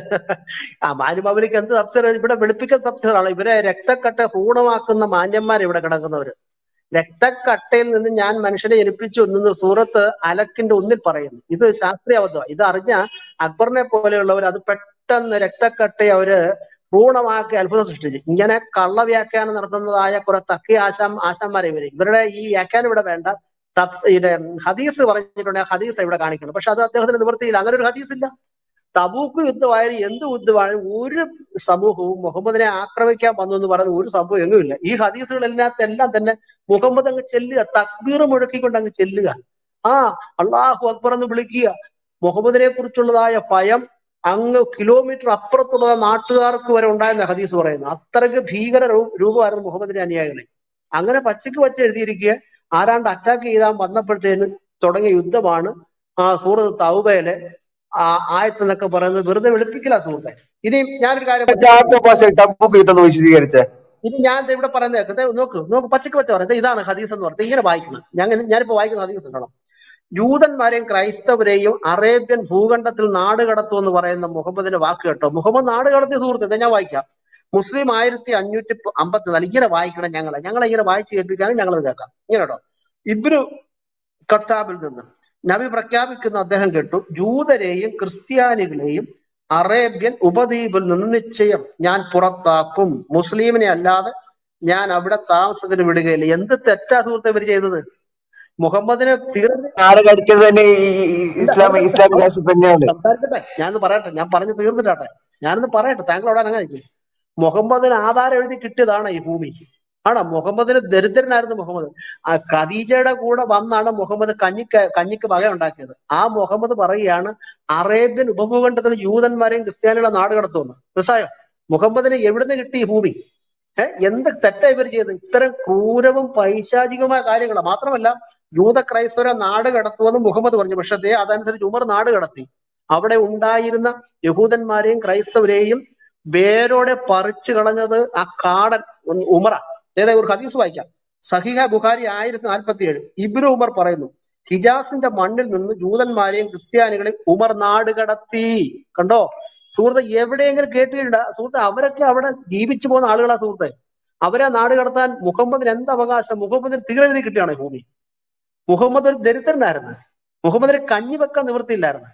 അമാനി മൗലിക്ക് എന്ത് തഫ്സീർ ഇവിടെ വെളുപ്പിക്കൽ തഫ്സീറാണ് ഇവരെ രക്തക്കട്ട പൂർണ്ണമാക്കുന്ന മാന്യന്മാർ ഇവിടെ കിടക്കുന്നവര് രക്തക്കട്ടയിൽ നിന്ന് ഞാൻ മനുഷ്യനെ ജനിപ്പിച്ചു എന്നത് സൂറത്ത് അലക്കിന്റെ ഒന്നിൽ പറയുന്നു ഇത് ശാസ്ത്രീയ അബദ്ധമാണ് ഇത് അറിഞ്ഞ അക്ബറിനെ പോലെയുള്ളവർ അത് പെട്ടെന്ന് രക്തക്കട്ടയെ അവര് പൂർണ്ണമാക്കി അത്ഭുതം സൃഷ്ടിച്ചു ഇങ്ങനെ കള്ളവ്യാഖ്യാനം നടത്തുന്നതായ കുറെ തക്കി ആശാം ആശാന്മാരെ ഇവര് ഇവരുടെ ഈ വ്യാഖ്യാനം ഇവിടെ വേണ്ട തപ് ഇത് ഹദീസ് പറഞ്ഞിട്ടുണ്ടെങ്കിൽ ഹദീസ് ഇവിടെ കാണിക്കണം പക്ഷെ അത് അദ്ദേഹത്തിന് നിവൃത്തിയില്ല അങ്ങനെ ഒരു ഹദീസ് ഇല്ല തബൂക്ക് യുദ്ധമായാലും എന്ത് യുദ്ധമായാലും ഒരു സമൂഹവും മുഹമ്മദിനെ ആക്രമിക്കാൻ വന്നു എന്ന് പറയുന്ന ഒരു സംഭവം എങ്ങുമില്ല ഈ ഹദീസുകളെല്ലാം തന്നെ മുഹമ്മദ് അങ്ങ് ചെല്ലുക തക്ബീർ മുഴക്കിക്കൊണ്ട് അങ്ങ് ചെല്ലുക ആ അള്ളാഹു അക്ബർ എന്ന് വിളിക്കുക മുഹമ്മദിനെ കുറിച്ചുള്ളതായ ഭയം അങ്ങ് കിലോമീറ്റർ അപ്പുറത്തുള്ള നാട്ടുകാർക്ക് വരെ ഉണ്ടായെന്ന ഹദീസ് പറയുന്നു അത്രയ്ക്ക് ഭീകര രൂ- രൂപമായിരുന്നു മുഹമ്മദിന്റെ അനുയായികളെ അങ്ങനെ പച്ചയ്ക്ക് പച്ച എഴുതിയിരിക്കുക ആരാണ്ട് അറ്റാക്ക് ചെയ്താൽ വന്നപ്പോഴത്തേന് തുടങ്ങിയ യുദ്ധമാണ് ആ സൂറത്ത് തൗബയിലെ ആ ആയത്തെന്നൊക്കെ പറയുന്നത് വെറുതെ വെളുപ്പിക്കില്ല സുഹൃത്തെ ഇനി ഞാനൊരു കാര്യം പറയാം ചാക്കോ പാസ്റ്റർ തബൂക്ക് യുദ്ധം ഒന്ന് വിശദീകരിച്ചേ ഇനി ഞാൻ ദേ ഇവിടെ പറയുന്നത് കേൾക്ക്. ദേ നോക്ക് നോക്ക് പച്ചക്ക് പച്ച പറയുന്നത് ഇതാണ് ഹദീസ് എന്ന് പറയുന്നത് ഇങ്ങനെ വായിക്കണം ഞാൻ ഞാനിപ്പോ വായിക്കുന്ന ഹദീസ് ഉണ്ടോ ജൂതന്മാരെയും ക്രൈസ്തവരെയും അറേബ്യൻ ഭൂഖണ്ഡത്തിൽ നാട് കടത്തും എന്ന് പറയുന്ന മുഹമ്മദിന്റെ വാക്ക് കേട്ടോ മുഹമ്മദ് നാട് കടത്തിയ സുഹൃത്തെ ഞാൻ വായിക്കാം മുസ്ലിം ആയിരത്തി അഞ്ഞൂറ്റി അമ്പത്തിനാല് ഇങ്ങനെ വായിക്കണം ഞങ്ങളെ ഞങ്ങളെ ഇങ്ങനെ വായിച്ച് കേൾപ്പിക്കുകയാണെങ്കിൽ ഞങ്ങളത് കേൾക്കാം ഇങ്ങനെ കേട്ടോ ഇബ്രു ഖത്താബിൽ നിന്ന് നബി പ്രഖ്യാപിക്കുന്ന അദ്ദേഹം കേട്ടു ജൂതരെയും ക്രിസ്ത്യാനികളെയും അറേബ്യൻ ഉപദ്വീപിൽ നിന്ന് നിശ്ചയം ഞാൻ പുറത്താക്കും മുസ്ലിമിനെ അല്ലാതെ ഞാൻ അവിടെ താമസത്തിന് വിടുകയില്ല എന്ത് തെറ്റാ സുഹൃത്തെ ഇവർ ചെയ്തത് മുഹമ്മദിനെ തീർന്ന നാട് കടിച്ചത് തന്നെ ഈ ഈ- ഈ ഇല്ല ഇസ്ലാം അവിടെ ഇസ്ലാമിക അവിടെ രാഷ്ട്രം തന്നെയാണ് സംസാരിക്കട്ടെ ഞാനൊന്ന് പറയട്ടെ ഞാൻ പറഞ്ഞു തീർന്നിട്ടാട്ടെ ഞാനൊന്ന് പറയട്ടെ താങ്കൾ അവിടെ അങ്ങനെ നിൽക്കും മുഹമ്മദിന് ആധാരം എഴുതി കിട്ടിയതാണ് ഈ ഭൂമി ആണോ മുഹമ്മദിന് ദരിദ്രനായിരുന്നു മുഹമ്മദ് ആ ഖദീജയുടെ കൂടെ വന്നാണ് മുഹമ്മദ് കഞ്ഞിക്ക് കഞ്ഞിക്ക് വക ഉണ്ടാക്കിയത് ആ മുഹമ്മദ് പറയുകയാണ് അറേബ്യൻ ഉപഭൂഖണ്ഡത്തിൽ യൂതന്മാരെയും ക്രിസ്ത്യാനികളെ നാട് കടത്തുമെന്ന് മനസ്സിലായോ മുഹമ്മദിന് എവിടുന്ന് കിട്ടി ഈ ഭൂമി ഏഹ് എന്ത് തെറ്റാ ഇവർ ചെയ്തത് ഇത്തരം ക്രൂരവും പൈശാചികമായ കാര്യങ്ങളാണ് മാത്രമല്ല യൂത ക്രൈസ്തവരെ നാട് കടത്തുമെന്ന് മുഹമ്മദ് പറഞ്ഞു പക്ഷെ ദേ അതനുസരിച്ച് ഉമർ നാട് കടത്തി അവിടെ ഉണ്ടായിരുന്ന യഹൂദന്മാരെയും ക്രൈസ്തവരെയും വേരോടെ പറിച്ചു കളഞ്ഞത് ആ കാടൻ ഉം ഉമറ ഇവിടെ ഒരു ഹദീസ് വായിക്കാം സഹിഹ ബുഖാരി ആയിരത്തി നാൽപ്പത്തി ഏഴ് ഇബ്നു ഉമർ പറയുന്നു ഹിജാസിന്റെ മണ്ണിൽ നിന്ന് ജൂതന്മാരെയും ക്രിസ്ത്യാനികളെയും ഉമർ നാട് കടത്തി കണ്ടോ സുഹൃത്തെ എവിടെയെങ്കിലും കേട്ടിട്ടുണ്ട് സുഹൃത്തെ അവരൊക്കെ അവിടെ ജീവിച്ചു പോകുന്ന ആളുകളാ സുഹൃത്തെ അവരെ നാട് കടത്താൻ മുഹമ്മദിന് എന്ത് അവകാശം മുഹമ്മദിന് തീരെഴുതി കിട്ടിയാണ് ഈ ഭൂമി മുഹമ്മദ് ഒരു ദരിദ്രനായിരുന്നു മുഹമ്മദിന് കഞ്ഞി വെക്കാൻ നിവൃത്തിയില്ലായിരുന്നു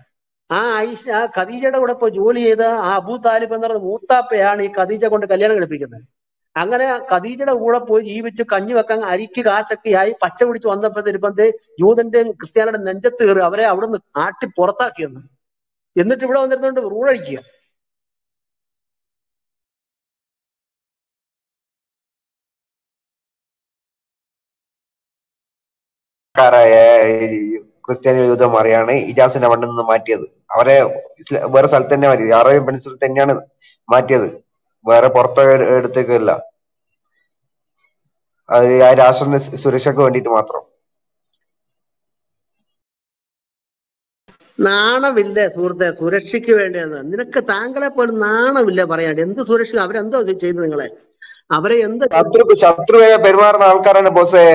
ആ ഐഷ ആ ഖദീജയുടെ കൂടെ പോയി ജോലി ചെയ്ത ആ അബൂ താലിബ് എന്ന് പറയുന്ന മൂത്താപ്പയാണ് ഈ ഖദീജ കൊണ്ട് കല്യാണം കഴിപ്പിക്കുന്നത് അങ്ങനെ ഖദീജയുടെ കൂടെ പോയി ജീവിച്ച് കഞ്ഞി വെക്കാൻ അരിക്ക് കാശൊക്കെ ആയി പച്ച പിടിച്ച് വന്നപ്പോഴത്തെ യൂതന്റെ ക്രിസ്ത്യാനിയുടെ നെഞ്ചത്ത് കയറി അവരെ അവിടുന്ന് ആട്ടി പുറത്താക്കിയെന്ന് എന്നിട്ട് ഇവിടെ വന്നിരുന്നോണ്ട് റൂൾ അടിക്കുക ക്കാരായ ഈ ക്രിസ്ത്യാനി യൂതന്മാരെയാണ് ഇജാസിന്റെ മണ്ണിൽ നിന്ന് മാറ്റിയത് അവരെ ഇസ്ല- വേറെ സ്ഥലത്ത് തന്നെ മാറ്റി അറേബ്യൻ പെൻസിൽ തന്നെയാണ് മാറ്റിയത് വേറെ പുറത്ത് എടുത്തേക്കല്ല അത് ആ രാഷ്ട്ര സുരക്ഷയ്ക്ക് വേണ്ടിയിട്ട് മാത്രം നാണമില്ലേ സുഹൃത്തെ സുരക്ഷയ്ക്ക് വേണ്ടിയെന്ന് നിനക്ക് താങ്കളെ പോലും നാണമില്ല പറയാൻ എന്ത് സുരക്ഷ അവരെന്തോ ചെയ്തു നിങ്ങളെ അവരെ എന്ത് ശത്രു ശത്രുവായ പെരുമാറുന്ന ആൾക്കാരാണ് ബോസേ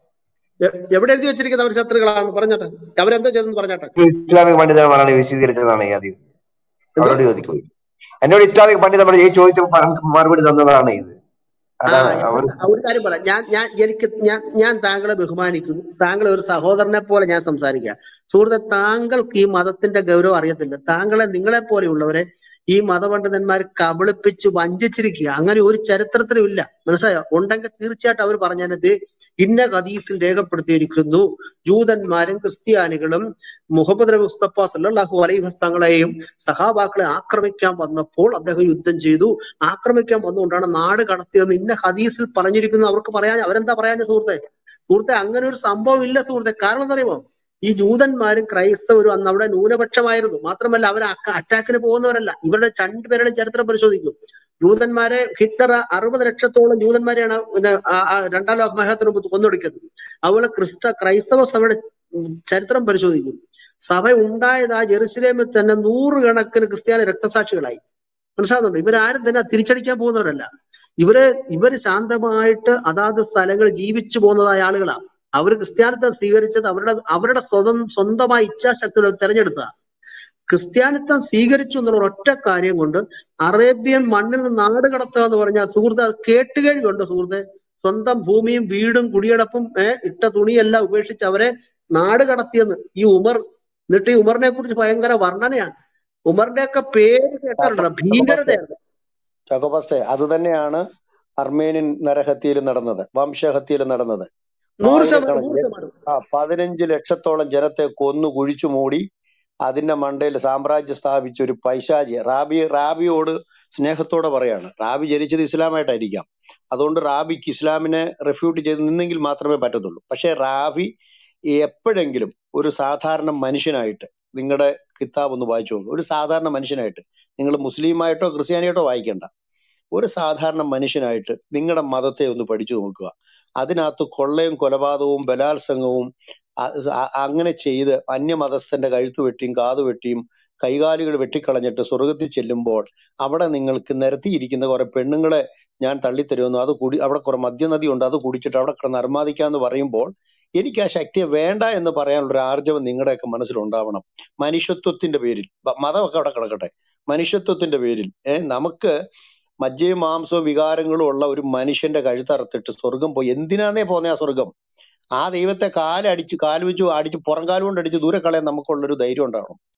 എ- എവിടെ എഴുതി വെച്ചിരിക്കുന്നത് അവർ ശത്രുക്കളാണ് പറഞ്ഞോട്ടെ അവരെന്തോ ചെയ്തെന്ന് പറഞ്ഞോട്ടെ ഇസ്ലാമിക് പണ്ഡിതന്മാരാണ് വിശദീകരിച്ചതാണ് ഈ ആദ്യം എന്തോ അവരോട് ചോദിക്കും എന്നോട് ഇസ്ലാമിക് പണ്ഡിതന്മാർ ഈ ചോദിച്ചപ്പോൾ എനിക്ക് മറുപടി തന്നതാണ് ഇത് ആ അതാണ് ഞാൻ അവർ ഒരു കാര്യം പറയാം ഞാൻ ഞാൻ എനിക്ക് ഞാൻ ഞാൻ താങ്കളെ ബഹുമാനിക്കുന്നു താങ്കളെ ഒരു സഹോദരനെ പോലെ ഞാൻ സംസാരിക്കുക സുഹൃത്തെ താങ്കൾക്ക് ഈ മതത്തിന്റെ ഗൗരവം അറിയത്തില്ല താങ്കളെ നിങ്ങളെ പോലെയുള്ളവരെ ഈ മതപണ്ഡിതന്മാർ കബളിപ്പിച്ച് വഞ്ചിച്ചിരിക്കുക അങ്ങനെ ഒരു ചരിത്രത്തിലും ഇല്ല മനസ്സിലായോ ഉണ്ടെങ്കിൽ തീർച്ചയായിട്ടും അവർ പറഞ്ഞത് ഇന്ന ഹദീസിൽ രേഖപ്പെടുത്തിയിരിക്കുന്നു ജൂതന്മാരും ക്രിസ്ത്യാനികളും മുഹമ്മദ് നബി മുസ്തഫ സല്ലല്ലാഹു അലൈഹി വസല്ലങ്ങളെയും സഹാബാക്കളെ ആക്രമിക്കാൻ വന്നപ്പോൾ അദ്ദേഹം യുദ്ധം ചെയ്തു ആക്രമിക്കാൻ വന്നുകൊണ്ടാണ് നാട് കടത്തിയതെന്ന് ഇന്ന ഹദീസിൽ പറഞ്ഞിരിക്കുന്നു അവർക്ക് പറയാൻ അവരെന്താ പറയാൻ സുഹൃത്തെ സുഹൃത്തെ അങ്ങനെ ഒരു സംഭവം ഇല്ല സുഹൃത്തെ കാരണം എന്താ അറിയുമോ ഈ ജൂതന്മാരും ക്രൈസ്തവരും അന്ന് അവിടെ ന്യൂനപക്ഷമായിരുന്നു മാത്രമല്ല അവർ അറ്റാക്കിന് പോകുന്നവരല്ല ഇവരുടെ രണ്ടുപേരുടെയും ചരിത്രം പരിശോധിക്കും ജൂതന്മാരെ ഹിറ്റ്ലർ അറുപത് ലക്ഷത്തോളം ജൂതന്മാരെയാണ് പിന്നെ ആ- ആ രണ്ടാം ലോക മഹാത്തിന് മുമ്പ് കൊന്നൊടുക്കിയത് അതുപോലെ ക്രിസ്ത ക്രൈസ്തവ സഭയുടെ ഉം ചരിത്രം പരിശോധിക്കും സഭ ഉണ്ടായത് ആ ജെറുസലേമിൽ തന്നെ നൂറുകണക്കിന് ക്രിസ്ത്യാനി രക്തസാക്ഷികളായി മനസ്സിലാകുന്നുണ്ട് ഇവരാരും തന്നെ തിരിച്ചടിക്കാൻ പോകുന്നവരല്ല ഇവര് ഇവര് ശാന്തമായിട്ട് അതാത് സ്ഥലങ്ങളിൽ ജീവിച്ചു പോകുന്നതായ ആളുകളാണ് അവർ ക്രിസ്ത്യാനിത്വം സ്വീകരിച്ചത് അവരുടെ അവരുടെ സ്വതം സ്വന്തമായ ഇച്ഛാശക്തിയുടെ തെരഞ്ഞെടുത്തതാ ക്രിസ്ത്യാനിത്വം സ്വീകരിച്ചു എന്നുള്ള ഒറ്റ കാര്യം കൊണ്ട് അറേബ്യൻ മണ്ണിൽ നിന്ന് നാട് കടത്തുക എന്ന് പറഞ്ഞാൽ സുഹൃത്ത് അത് കേട്ടുകേഴ്വിയുണ്ട് സുഹൃത്തെ സ്വന്തം ഭൂമിയും വീടും കുടിയടപ്പും ഏഹ് ഇട്ട തുണിയെല്ലാം ഉപേക്ഷിച്ച് അവരെ നാട് കടത്തിയെന്ന് ഈ ഉമർ എന്നിട്ട് ഈ ഉമറിനെ കുറിച്ച് ഭയങ്കര വർണ്ണനയാണ് ഉമറിന്റെ ഒക്കെ പേര് കേട്ടാലുണ്ടല്ലോ ചാക്കോപാസ്റ്റേ ഭീകരതയാണ് ചാക്കോപാസ്റ്റേ അത് തന്നെയാണ് അർമേനിയൻ നരഹത്യയിൽ നടന്നത് വംശഹത്യയിൽ നടന്നത് നൂറ് ശതമാനം നൂറ് ആയിരക്കണക്കിന് ശതമാനം ആ പതിനഞ്ച് ലക്ഷത്തോളം ജനത്തെ കൊന്നു കുഴിച്ചു മൂടി അതിന്റെ മണ്ടയിൽ സാമ്രാജ്യം സ്ഥാപിച്ച ഒരു പൈശാചി റാബി റാബിയോട് സ്നേഹത്തോടെ പറയാണ് റാബി ജനിച്ചത് ഇസ്ലാമായിട്ടായിരിക്കാം അതുകൊണ്ട് റാബിക്ക് ഇസ്ലാമിനെ റെഫ്യൂട്ട് ചെയ്ത് നിന്നെങ്കിൽ മാത്രമേ പറ്റത്തുള്ളൂ പക്ഷെ റാബി എപ്പോഴെങ്കിലും ഒരു സാധാരണ മനുഷ്യനായിട്ട് നിങ്ങളുടെ കിതാബ് ഒന്ന് വായിച്ചു നോക്കുക ഒരു സാധാരണ മനുഷ്യനായിട്ട് നിങ്ങൾ മുസ്ലിമായിട്ടോ ക്രിസ്ത്യാനിയായിട്ടോ വായിക്കണ്ട ഒരു സാധാരണ മനുഷ്യനായിട്ട് നിങ്ങളുടെ മതത്തെ ഒന്ന് പഠിച്ചു നോക്കുക അതിനകത്ത് കൊള്ളയും കൊലപാതകവും ബലാത്സംഗവും അ- അ- അങ്ങനെ ചെയ്ത് അന്യമതസ്ഥന്റെ കഴുത്ത് വെട്ടിയും കാത് വെട്ടിയും കൈകാലുകൾ വെട്ടിക്കളഞ്ഞിട്ട് സ്വർഗത്തിൽ ചെല്ലുമ്പോൾ അവിടെ നിങ്ങൾക്ക് നിരത്തിയിരിക്കുന്ന കുറെ പെണ്ണുങ്ങളെ ഞാൻ തള്ളിത്തരുമെന്നു അത് കുടി അവിടെ കുറെ മദ്യനദി ഉണ്ട് അത് കുടിച്ചിട്ട് അവിടെ കിടന്ന് അർമാദിക്കാന്ന് പറയുമ്പോൾ എനിക്ക് ആ ശക്തിയെ വേണ്ട എന്ന് പറയാനുള്ള ഒരു ആർജവം നിങ്ങളുടെയൊക്കെ മനസ്സിലുണ്ടാവണം മനുഷ്യത്വത്തിന്റെ പേരിൽ ബ- മതമൊക്കെ അവിടെ കിടക്കട്ടെ മനുഷ്യത്വത്തിന്റെ പേരിൽ ഏഹ് നമുക്ക് മജ്ജയും മാംസവും വികാരങ്ങളും ഉള്ള ഒരു മനുഷ്യന്റെ കഴുത്തറുത്തിട്ട് സ്വർഗം പോയി എന്തിനാന്നേ പോന്നെ ആ സ്വർഗം ആ ദൈവത്തെ കാലടിച്ച് കാല് വെച്ച് അടിച്ച് പുറം കാലുകൊണ്ട് അടിച്ച് ദൂരെ കളയാൻ നമുക്കുള്ളൊരു ധൈര്യം ഉണ്ടാവണം